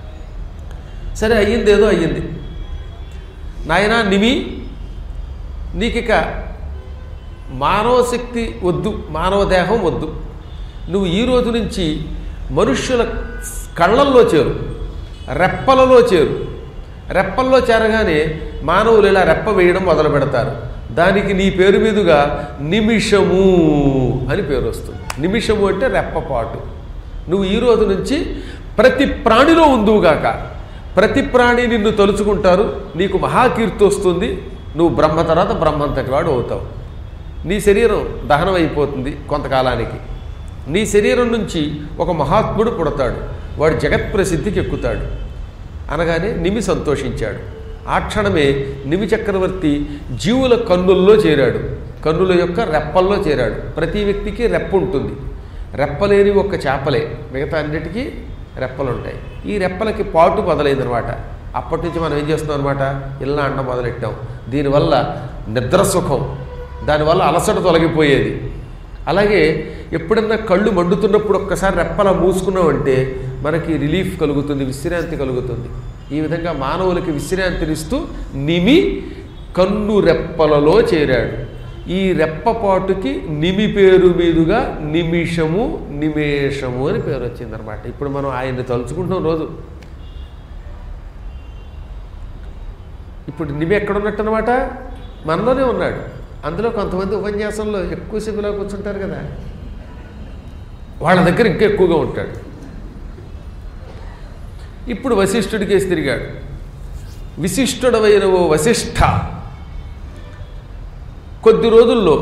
సరే అయ్యింది ఏదో అయ్యింది నాయనా నిమి నీకిక మానవ శక్తి వద్దు మానవ దేహం వద్దు నువ్వు ఈ రోజు నుంచి మనుష్యుల కళ్ళల్లో చేరు రెప్పలలో చేరు రెప్పల్లో చేరగానే మానవులు ఇలా రెప్ప వేయడం మొదలు పెడతారు దానికి నీ పేరు మీదుగా నిమిషము అని పేరు వస్తుంది నిమిషము అంటే రెప్పపాటు నువ్వు ఈ రోజు నుంచి ప్రతి ప్రాణిలో ఉందువుగాక ప్రతి ప్రాణి నిన్ను తలుచుకుంటారు నీకు మహాకీర్తి వస్తుంది నువ్వు బ్రహ్మ తర్వాత బ్రహ్మంతటి వాడు అవుతావు నీ శరీరం దహనం అయిపోతుంది కొంతకాలానికి నీ శరీరం నుంచి ఒక మహాత్ముడు పుడతాడు వాడు జగత్ ప్రసిద్ధికి ఎక్కుతాడు అనగానే నిమి సంతోషించాడు ఆ క్షణమే నిమి చక్రవర్తి జీవుల కన్నుల్లో చేరాడు కన్నుల యొక్క రెప్పల్లో చేరాడు ప్రతి వ్యక్తికి రెప్ప ఉంటుంది రెప్పలేని ఒక్క చేపలే మిగతా అన్నిటికీ రెప్పలు ఉంటాయి ఈ రెప్పలకి పాటు మొదలైందనమాట అప్పటి నుంచి మనం ఏం చేస్తున్నాం అనమాట ఇల్లా అండం మొదలెట్టాం దీనివల్ల నిద్ర సుఖం దానివల్ల అలసట తొలగిపోయేది అలాగే ఎప్పుడన్నా కళ్ళు మండుతున్నప్పుడు ఒక్కసారి రెప్పలా మూసుకున్నామంటే మనకి రిలీఫ్ కలుగుతుంది విశ్రాంతి కలుగుతుంది ఈ విధంగా మానవులకి విశ్రాంతినిస్తూ నిమి కన్ను రెప్పలలో చేరాడు ఈ రెప్పపాటుకి నిమి పేరు మీదుగా నిమిషము నిమేషము అని పేరు వచ్చిందనమాట ఇప్పుడు మనం ఆయన్ని తలుచుకుంటున్నాం రోజు ఇప్పుడు నిమి ఎక్కడున్నట్టు అనమాట మనలోనే ఉన్నాడు అందులో కొంతమంది ఉపన్యాసంలో ఎక్కువసేపులా కూర్చుంటారు కదా వాళ్ళ దగ్గర ఇంకా ఎక్కువగా ఉంటాడు ఇప్పుడు వశిష్ఠుడికేసి తిరిగాడు విశిష్టుడమైన ఓ వశిష్ఠ కొద్ది రోజుల్లో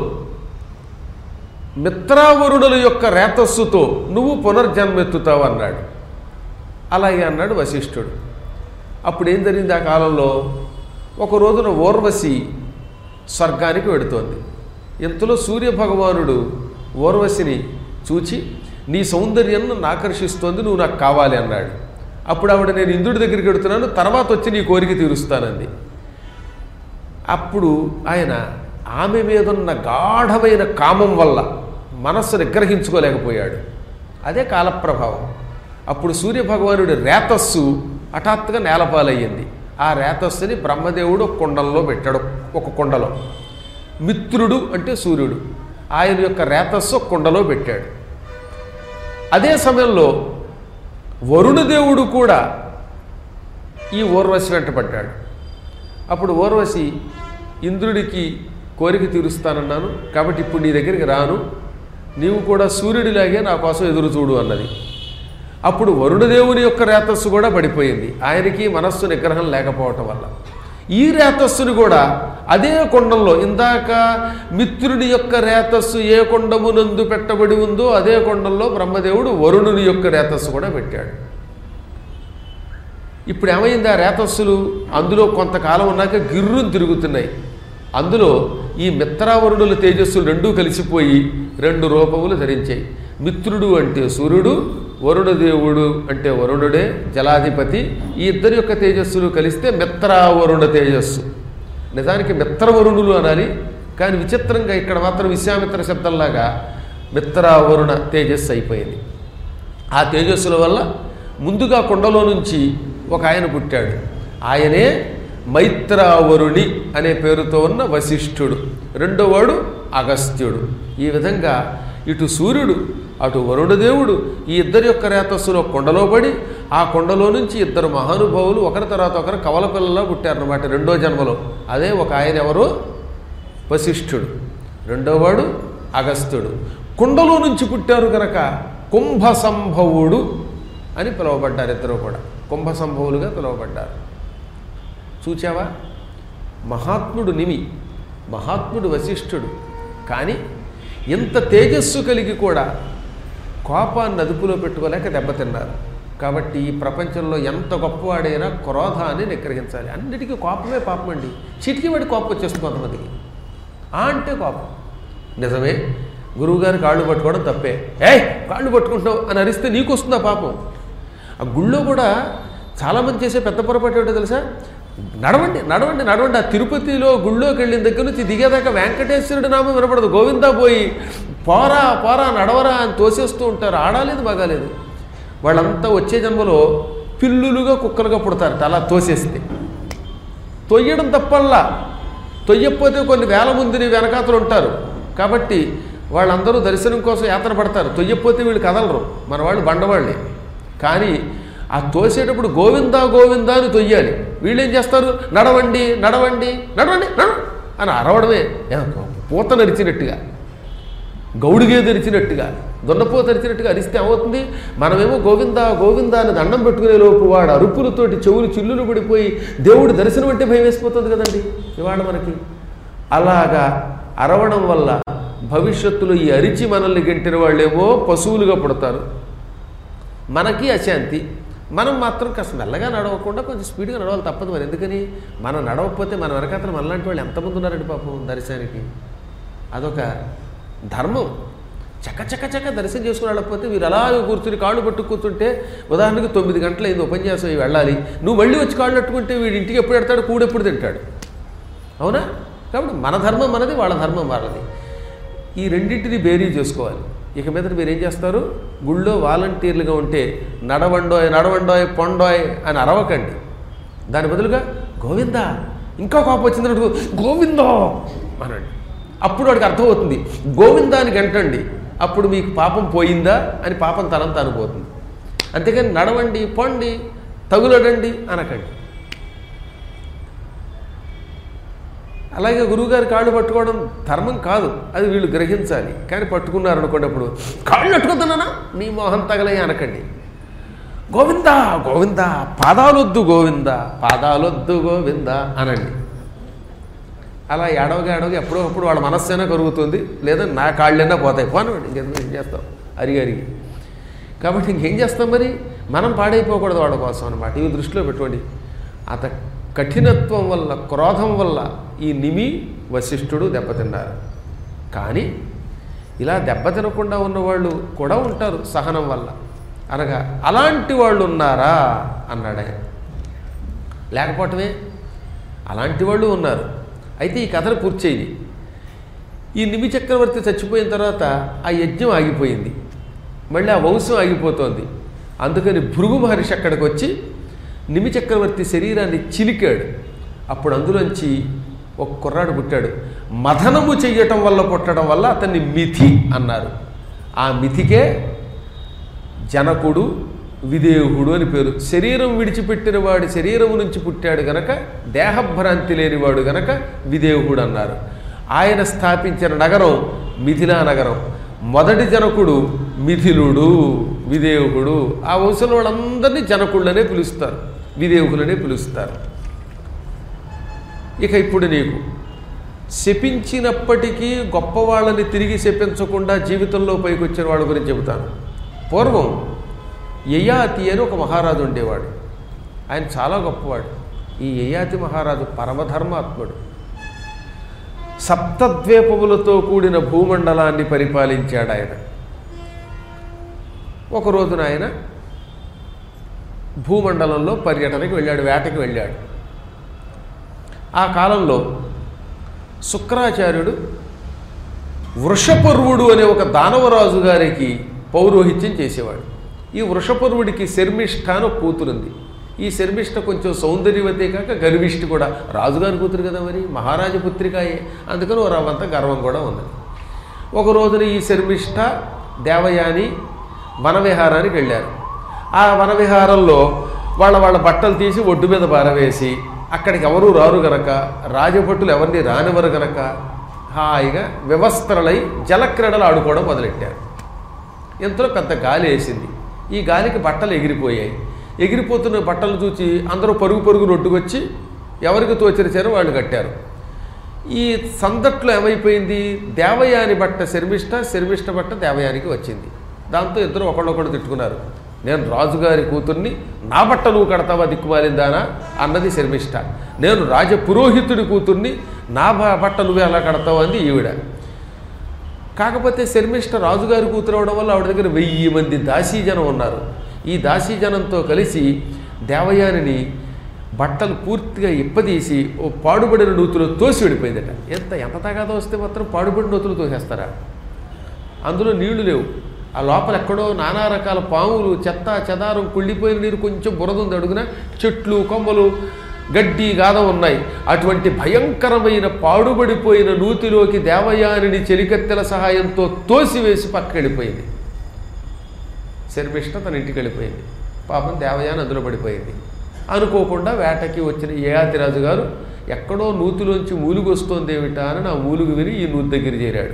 మిత్రావరుడుల యొక్క రేతస్సుతో నువ్వు పునర్జన్మెత్తుతావు అన్నాడు అలాగే అన్నాడు వశిష్ఠుడు అప్పుడు ఏం జరిగింది ఆ కాలంలో ఒక రోజున ఓర్వశి స్వర్గానికి వెడుతోంది ఇంతలో సూర్యభగవానుడు ఓర్వశిని చూచి నీ సౌందర్యం నన్ను ఆకర్షిస్తోంది నువ్వు నాకు కావాలి అన్నాడు అప్పుడు ఆవిడ నేను ఇంద్రుడి దగ్గరికి వెడుతున్నాను తర్వాత వచ్చి నీ కోరిక తీరుస్తానంది అప్పుడు ఆయన ఆమె మీదున్న గాఢమైన కామం వల్ల మనస్సు నిగ్రహించుకోలేకపోయాడు అదే కాలప్రభావం అప్పుడు సూర్యభగవానుడి రేతస్సు హఠాత్తుగా నేలపాలయ్యింది ఆ రేతస్సుని బ్రహ్మదేవుడు ఒక కుండంలో పెట్టాడు ఒక కుండలో మిత్రుడు అంటే సూర్యుడు ఆయన యొక్క రేతస్సు ఒక కుండలో పెట్టాడు అదే సమయంలో వరుణదేవుడు కూడా ఈ ఊర్వశి వెంట పడ్డాడు అప్పుడు ఊర్వశి ఇంద్రుడికి కోరిక తీరుస్తానన్నాను కాబట్టి ఇప్పుడు నీ దగ్గరికి రాను నీవు కూడా సూర్యుడిలాగే నా కోసం ఎదురు చూడు అన్నది అప్పుడు వరుణదేవుని యొక్క రేతస్సు కూడా పడిపోయింది ఆయనకి మనస్సు నిగ్రహం లేకపోవటం వల్ల ఈ రేతస్సుని కూడా అదే కొండంలో ఇందాక మిత్రుడి యొక్క రేతస్సు ఏ కొండమునందు పెట్టబడి ఉందో అదే కొండంలో బ్రహ్మదేవుడు వరుణుని యొక్క రేతస్సు కూడా పెట్టాడు ఇప్పుడు ఏమైంది ఆ రేతస్సులు అందులో కొంతకాలం ఉన్నాక గిర్రును తిరుగుతున్నాయి అందులో ఈ మిత్రావరుణుల తేజస్సులు రెండూ కలిసిపోయి రెండు రూపములు ధరించాయి మిత్రుడు అంటే సూర్యుడు వరుణదేవుడు అంటే వరుణుడే జలాధిపతి ఈ ఇద్దరి యొక్క తేజస్సులు కలిస్తే మిత్రావరుణ తేజస్సు నిజానికి మిత్రవరుణులు అనాలి కానీ విచిత్రంగా ఇక్కడ మాత్రం విశ్వామిత్ర శబ్దంలాగా మిత్రావరుణ తేజస్సు అయిపోయింది ఆ తేజస్సుల వల్ల ముందుగా కొండలో నుంచి ఒక ఆయన పుట్టాడు ఆయనే మైత్రావరుణి అనే పేరుతో ఉన్న వశిష్ఠుడు రెండోవాడు అగస్త్యుడు ఈ విధంగా ఇటు సూర్యుడు అటు వరుణదేవుడు ఈ ఇద్దరి యొక్క రేతస్సులో కొండలో పడి ఆ కొండలో నుంచి ఇద్దరు మహానుభావులు ఒకరి తర్వాత ఒకరు కవల పిల్లలా పుట్టారన్నమాట రెండో జన్మలో అదే ఒక ఆయన ఎవరు వశిష్ఠుడు రెండోవాడు అగస్త్యుడు కుండలో నుంచి పుట్టారు గనక కుంభ సంభవుడు అని పిలువబడ్డారు ఇద్దరు కూడా కుంభ సంభవులుగా పిలువబడ్డారు చూచావా మహాత్ముడు నిమి మహాత్ముడు వశిష్ఠుడు కానీ ఇంత తేజస్సు కలిగి కూడా కోపాన్ని అదుపులో పెట్టుకోలేక దెబ్బతిన్నారు కాబట్టి ఈ ప్రపంచంలో ఎంత గొప్పవాడైనా క్రోధాన్ని నిగ్రహించాలి అన్నిటికీ కోపమే పాపం అండి చిటికి వాడి కోపం వచ్చేస్తుంది కొంతమందికి ఆ అంటే కోపం నిజమే గురువుగారి కాళ్ళు పట్టుకోవడం తప్పే ఏయ్ కాళ్ళు పట్టుకుంటున్నావు అని అరిస్తే నీకు వస్తుందా పాపం ఆ గుళ్ళో కూడా చాలామంది చేసే పెద్ద పొరపాటు ఏంటో తెలుసా నడవండి నడవండి నడవండి ఆ తిరుపతిలో గుళ్ళోకి వెళ్ళిన దగ్గర నుంచి దిగేదాకా వెంకటేశ్వరుడి నామం వినపడదు గోవిందా పోయి పోరా పోరా నడవరా అని తోసేస్తూ ఉంటారు ఆడాలేదు బాగాలేదు వాళ్ళంతా వచ్చే జన్మలో పిల్లులుగా కుక్కలుగా పుడతారట అలా తోసేస్తే తొయ్యడం తప్పల్లా తొయ్యకపోతే కొన్ని వేల మందిని వెనకాతలు ఉంటారు కాబట్టి వాళ్ళందరూ దర్శనం కోసం యాత్ర పడతారు తొయ్యకపోతే వీళ్ళు కదలరు మన వాళ్ళు బండవాళ్ళే కానీ ఆ తోసేటప్పుడు గోవిందా గోవిందా అని తొయ్యాలి వీళ్ళు ఏం చేస్తారు నడవండి నడవండి నడవండి నడ అని అరవడమే పూత నరిచినట్టుగా గౌడిగే తెరిచినట్టుగా దున్నపోత తెరిచినట్టుగా అరిస్తే ఏమవుతుంది మనమేమో గోవిందా గోవిందా అని దండం పెట్టుకునే లోపు వాడు అరుపులతోటి చెవులు చిల్లులు పడిపోయి దేవుడి దర్శనం అంటే భయం వేసిపోతుంది కదండి ఇవాళ మనకి అలాగా అరవడం వల్ల భవిష్యత్తులో ఈ అరిచి మనల్ని గెంటిన వాళ్ళేమో పశువులుగా పుడతారు మనకి అశాంతి మనం మాత్రం కాస్త మెల్లగా నడవకుండా కొంచెం స్పీడ్గా నడవాలి తప్పదు మరి ఎందుకని మనం నడవకపోతే మన వెనకాతల మనలాంటి వాళ్ళు ఎంతమంది ఉన్నారండి పాపం దర్శనానికి అదొక ధర్మం చక్క చక్క చక్క దర్శనం చేసుకుని వెళ్ళకపోతే వీరు అలాగే కూర్చుని కాళ్ళు పట్టు కూర్చుంటే ఉదాహరణకు తొమ్మిది గంటలు అయింది ఉపన్యాసం అయ్యి వెళ్ళాలి నువ్వు మళ్ళీ వచ్చి కాళ్ళు పట్టుకుంటే వీడి ఇంటికి ఎప్పుడు పెడతాడు కూడెప్పుడు తింటాడు అవునా కాబట్టి మన ధర్మం మనది వాళ్ళ ధర్మం వాళ్ళది ఈ రెండింటిని బేరీ చేసుకోవాలి ఇక మీద మీరు ఏం చేస్తారు గుళ్ళో వాలంటీర్లుగా ఉంటే నడవండోయ్ నడవండోయ్ పొండోయ్ అని అరవకండి దాని బదులుగా గోవిందా ఇంకా కోపం వచ్చిందన్నట్టు గోవిందో అనండి అప్పుడు వాడికి అర్థమవుతుంది గోవిందానికి అంటండి అప్పుడు మీకు పాపం పోయిందా అని పాపం తనంత అనుపోతుంది అంతేకాని నడవండి పొండి తగులడండి అనకండి అలాగే గురువుగారి కాళ్ళు పట్టుకోవడం ధర్మం కాదు అది వీళ్ళు గ్రహించాలి కానీ పట్టుకున్నారు అనుకోండి అప్పుడు కాళ్ళు పట్టుకుంటున్నానా నీ మోహం తగలయ్య అనకండి గోవిందా గోవిందా పాదాలొద్దు గోవిందా పాదాలొద్దు గోవిందా అనండి అలా ఏడవగా ఏడవగా ఎప్పుడో అప్పుడు వాళ్ళ మనస్సైనా కరుగుతుంది లేదా నా కాళ్ళైనా పోతాయి పోనివ్వండి ఇంకెందుకు ఏం చేస్తాం అరిగి అరిగి కాబట్టి ఇంకేం చేస్తాం మరి మనం పాడైపోకూడదు వాళ్ళ కోసం అనమాట ఇవి దృష్టిలో పెట్టుకోండి అత కఠినత్వం వల్ల క్రోధం వల్ల ఈ నిమి వశిష్ఠుడు దెబ్బతిన్నారు కానీ ఇలా దెబ్బతినకుండా ఉన్నవాళ్ళు కూడా ఉంటారు సహనం వల్ల అనగా అలాంటి వాళ్ళు ఉన్నారా అన్నాడు ఆయన లేకపోవటమే అలాంటి వాళ్ళు ఉన్నారు అయితే ఈ కథను పూర్తి చేయి ఈ నిమి చక్రవర్తి చచ్చిపోయిన తర్వాత ఆ యజ్ఞం ఆగిపోయింది మళ్ళీ ఆ వంశం ఆగిపోతోంది అందుకని భృగు మహర్షి అక్కడికి వచ్చి నిమి చక్రవర్తి శరీరాన్ని చిలికాడు అప్పుడు అందులోంచి ఒక కుర్రాడు పుట్టాడు మథనము చెయ్యటం వల్ల పుట్టడం వల్ల అతన్ని మిథి అన్నారు ఆ మిథికే జనకుడు విదేహుడు అని పేరు శరీరం విడిచిపెట్టిన వాడి శరీరము నుంచి పుట్టాడు గనక దేహభ్రాంతి లేనివాడు గనక విదేహుడు అన్నారు ఆయన స్థాపించిన నగరం మిథిలా నగరం మొదటి జనకుడు మిథిలుడు విదేహుడు ఆ వంశంలో వాళ్ళందరినీ జనకుళ్ళనే పిలుస్తారు విదేహులనే పిలుస్తారు ఇక ఇప్పుడు నీకు శపించినప్పటికీ గొప్పవాళ్ళని తిరిగి శపించకుండా జీవితంలో పైకి వచ్చిన వాళ్ళ గురించి చెబుతాను పూర్వం యయాతి అని ఒక మహారాజు ఉండేవాడు ఆయన చాలా గొప్పవాడు ఈ యయాతి మహారాజు పరమధర్మాత్ముడు సప్తద్వీపములతో కూడిన భూమండలాన్ని పరిపాలించాడు ఆయన ఒక రోజున ఆయన భూమండలంలో పర్యటనకి వెళ్ళాడు వేటకి వెళ్ళాడు ఆ కాలంలో శుక్రాచార్యుడు వృషపర్వుడు అనే ఒక దానవరాజు గారికి పౌరోహిత్యం చేసేవాడు ఈ వృషపర్వుడికి శర్మిష్ఠ అని ఒక కూతురుంది ఈ శర్మిష్ఠ కొంచెం సౌందర్యవతే కాక గర్విష్ఠి కూడా రాజుగారి కూతురు కదా మరి మహారాజ పుత్రికాయే అందుకని ఓ రవ్వంత గర్వం కూడా ఉంది ఒక రోజున ఈ శర్మిష్ఠ దేవయాని వనవిహారానికి వెళ్ళారు ఆ వనవిహారంలో వాళ్ళ వాళ్ళ బట్టలు తీసి ఒడ్డు మీద పారవేసి అక్కడికి ఎవరూ రారు గనక రాజభటులు ఎవరిని రానివ్వరు గనక హాయిగా వ్యవస్థలై జలక్రీడలు ఆడుకోవడం మొదలెట్టారు ఇంతలో పెద్ద గాలి వేసింది ఈ గాలికి బట్టలు ఎగిరిపోయాయి ఎగిరిపోతున్న బట్టలు చూసి అందరూ పరుగు పరుగు రొడ్డుకొచ్చి ఎవరికి తోచిన చీర వాళ్ళు కట్టారు ఈ సందట్లో ఏమైపోయింది దేవయాని బట్ట శర్మిష్ట శర్మిష్ట బట్ట దేవయానికి వచ్చింది దాంతో ఇద్దరు ఒకళ్ళొకడు తిట్టుకున్నారు నేను రాజుగారి కూతుర్ని నా బట్ట నువ్వు కడతావా దిక్కుమాలిందానా అన్నది శర్మిష్ట నేను రాజ పురోహితుడి కూతుర్ని నా బ- బట్ట నువ్వే అలా కడతావు అంది ఈవిడ కాకపోతే శర్మిష్ట రాజుగారి కూతురు అవడం వల్ల ఆవిడ దగ్గర వెయ్యి మంది దాసీజనం ఉన్నారు ఈ దాసీజనంతో కలిసి దేవయానిని బట్టలు పూర్తిగా ఇప్పదీసి ఓ పాడుబడిన నూతులో తోసి వెళ్ళిపోయిందట ఎంత ఎంత తగాదో వస్తే మాత్రం పాడుబడిన నూతులు తోసేస్తారా అందులో నీళ్లు లేవు ఆ లోపల ఎక్కడో నానా రకాల పాములు చెత్త చెదారం కుళ్ళిపోయిన నీరు కొంచెం బురద ఉంది అడుగున చెట్లు కొమ్మలు గడ్డి గాదం ఉన్నాయి అటువంటి భయంకరమైన పాడుబడిపోయిన నూతిలోకి దేవయానిని చెలికత్తెల సహాయంతో తోసివేసి పక్కకెళ్ళిపోయింది శర్మిష్ట తన ఇంటికి వెళ్ళిపోయింది పాపం దేవయాని అందులో పడిపోయింది అనుకోకుండా వేటకి వచ్చిన ఏయాతిరాజు గారు ఎక్కడో నూతిలోంచి మూలుగు వస్తోంది ఏమిటా అని నా మూలుగు విని ఈ నూతి దగ్గర చేరాడు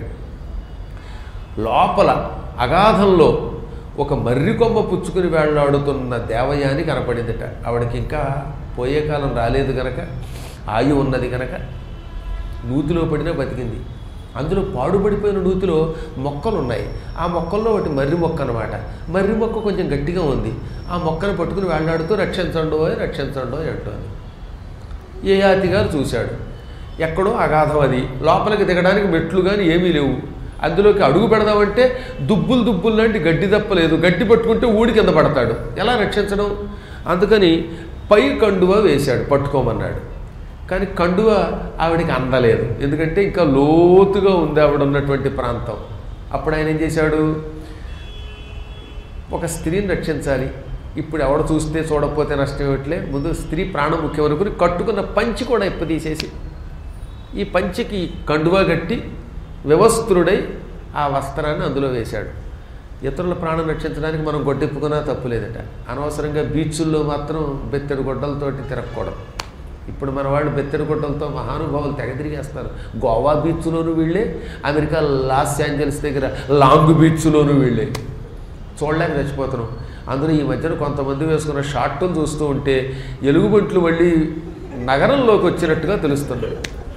లోపల అగాధంలో ఒక మర్రి కొమ్మ పుచ్చుకుని వేళ్లాడుతున్న దేవయాని కనపడిందట ఆవిడకి ఇంకా పోయే కాలం రాలేదు గనక ఆయు ఉన్నది గనక నూతిలో పడినా బతికింది అందులో పాడుపడిపోయిన నూతిలో మొక్కలు ఉన్నాయి ఆ మొక్కల్లో ఒకటి మర్రి మొక్క అనమాట మర్రి మొక్క కొంచెం గట్టిగా ఉంది ఆ మొక్కను పట్టుకుని వేళ్లాడుతూ రక్షించండో రక్షించండో అంటోంది ఏయాతి గారు చూశాడు ఎక్కడో అగాధం అది లోపలికి దిగడానికి మెట్లు కానీ ఏమీ లేవు అందులోకి అడుగు పెడదామంటే దుబ్బులు దుబ్బులు లాంటి గడ్డి తప్పలేదు గడ్డి పట్టుకుంటే ఊడి కింద పడతాడు ఎలా రక్షించడం అందుకని పై కండువ వేశాడు పట్టుకోమన్నాడు కానీ కండువ ఆవిడికి అందలేదు ఎందుకంటే ఇంకా లోతుగా ఉంది ఆవిడ ఉన్నటువంటి ప్రాంతం అప్పుడు ఆయన ఏం చేశాడు ఒక స్త్రీని రక్షించాలి ఇప్పుడు ఎవడు చూస్తే చూడకపోతే నష్టం ఏమిట్లే ముందు స్త్రీ ప్రాణం ముఖ్యం అనుకుని కట్టుకున్న పంచి కూడా ఇప్పదీసేసి ఈ పంచికి కండువా కట్టి వ్యవస్థుడై ఆ వస్త్రాన్ని అందులో వేశాడు ఇతరుల ప్రాణం రక్షించడానికి మనం గొడ్డెప్పుకున్నా తప్పులేదట అనవసరంగా బీచ్ల్లో మాత్రం బెత్తడి గొడ్డలతోటి తిరగకూడదు ఇప్పుడు మన వాళ్ళు బెత్తడి గొడ్డలతో మహానుభావులు తెగ తిరిగేస్తారు గోవా బీచ్లోనూ వీళ్ళే అమెరికా లాస్ ఏంజల్స్ దగ్గర లాంగ్ బీచ్లోనూ వీళ్ళే చూడలేక చచ్చిపోతున్నాం అందులో ఈ మధ్యన కొంతమంది వేసుకున్న షార్ట్లు చూస్తూ ఉంటే ఎలుగుబంట్లు మళ్ళీ నగరంలోకి వచ్చినట్టుగా తెలుస్తుంది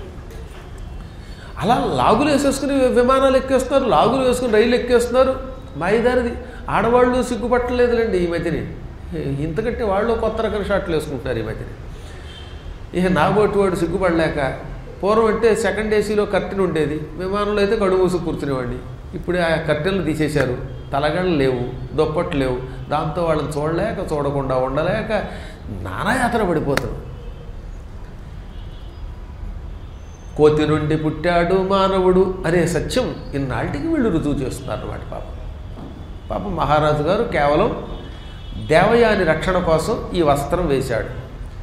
అలా లాగులు వేసేసుకుని విమానాలు ఎక్కేస్తున్నారు లాగులు వేసుకుని రైలు ఎక్కేస్తున్నారు మాయిదారిది ఆడవాళ్ళు సిగ్గుపట్టలేదులేండి ఈ మధ్యని ఇంతకంటే వాళ్ళు కొత్త రకం షాట్లు వేసుకుంటున్నారు ఈ మధ్యని ఇక నాబోటి వాడు సిగ్గుపడలేక పూర్వం అంటే సెకండ్ ఏసీలో కర్టెన్ ఉండేది విమానంలో అయితే కడుపు మూసి కూర్చునేవాడిని ఇప్పుడు ఆ కర్టెన్లు తీసేశారు తలగళ్ళు లేవు దుప్పట్లు లేవు దాంతో వాళ్ళని చూడలేక చూడకుండా ఉండలేక నానాయాతన పడిపోతారు కోతి నుండి పుట్టాడు మానవుడు అనే సత్యం ఇన్నాటికి వీళ్ళు రుజువు చేస్తున్నారు అన్నమాట పాపం పాపం మహారాజు గారు కేవలం దేవయాని రక్షణ కోసం ఈ వస్త్రం వేశాడు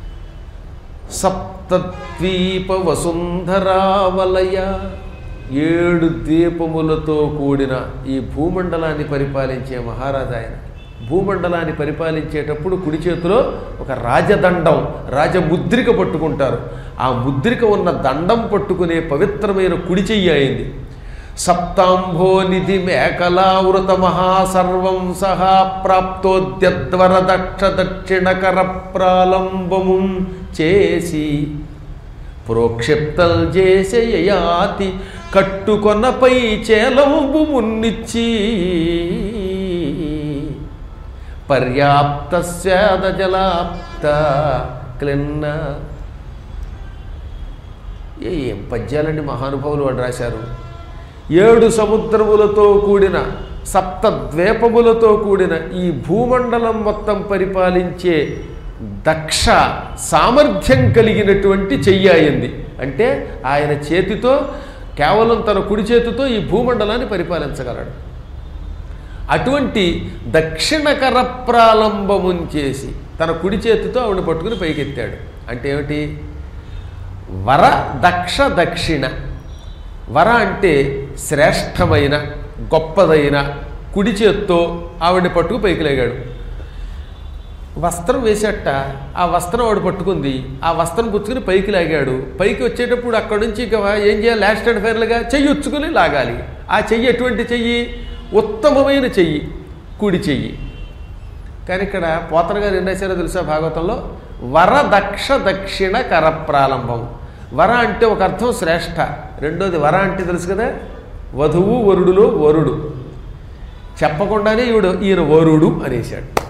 సప్తద్వీప వసుంధరావలయ ఏడు ద్వీపములతో కూడిన ఈ భూమండలాన్ని పరిపాలించే మహారాజు ఆయన భూమండలాన్ని పరిపాలించేటప్పుడు కుడి చేతిలో ఒక రాజదండం రాజముద్రిక పట్టుకుంటారు ఆ ముద్రిక ఉన్న దండం పట్టుకునే పవిత్రమైన కుడి చెయ్యి అయింది సప్తాంభో నిధి మేకలావృత మహాసర్వం సహా ప్రాప్తోద్యద్వర దక్ష దక్షిణకర ప్రాలంబము చేసి ప్రోక్షిప్తల్ చేసే యయాతి కట్టుకొనపై చేలంబు మున్నిచ్చి పర్యాప్త స్యాద జలాప్త క్లిన్న ఏ ఏం పద్యాలండి మహానుభావులు వాడు రాశారు ఏడు సముద్రములతో కూడిన సప్త ద్వీపములతో కూడిన ఈ భూమండలం మొత్తం పరిపాలించే దక్ష సామర్థ్యం కలిగినటువంటి చెయ్యి అయింది అంటే ఆయన చేతితో కేవలం తన కుడి చేతితో ఈ భూమండలాన్ని పరిపాలించగలడు అటువంటి దక్షిణకర ప్రాలంబమున్ చేసి తన కుడి చేతితో ఆవిడ పట్టుకుని పైకెత్తాడు అంటే ఏమిటి వర దక్ష దక్షిణ వర అంటే శ్రేష్టమైన గొప్పదైన కుడి చేత్తో ఆవిడని పట్టుకు పైకి లేగాడు వస్త్రం వేసేట ఆ వస్త్రం ఆవిడ పట్టుకుంది ఆ వస్త్రం పుచ్చుకుని పైకి లాగాడు పైకి వచ్చేటప్పుడు అక్కడి నుంచి ఇక ఏం చేయాలి లాస్ట్ అండ్ ఫైనల్గా చెయ్యి ఉచ్చుకుని లాగాలి ఆ చెయ్యి ఎటువంటి చెయ్యి ఉత్తమమైన చెయ్యి కుడి చెయ్యి కానీ ఇక్కడ పోతన గారు ఏం రాశారో తెలుసా భాగవతంలో వర దక్ష దక్షిణ కర ప్రారంభం వర అంటే ఒక అర్థం శ్రేష్ఠ రెండోది వర అంటే తెలుసు కదా వధువు వరుడులో వరుడు చెప్పకుండానే ఈవిడ ఈయన వరుడు అనేశాడు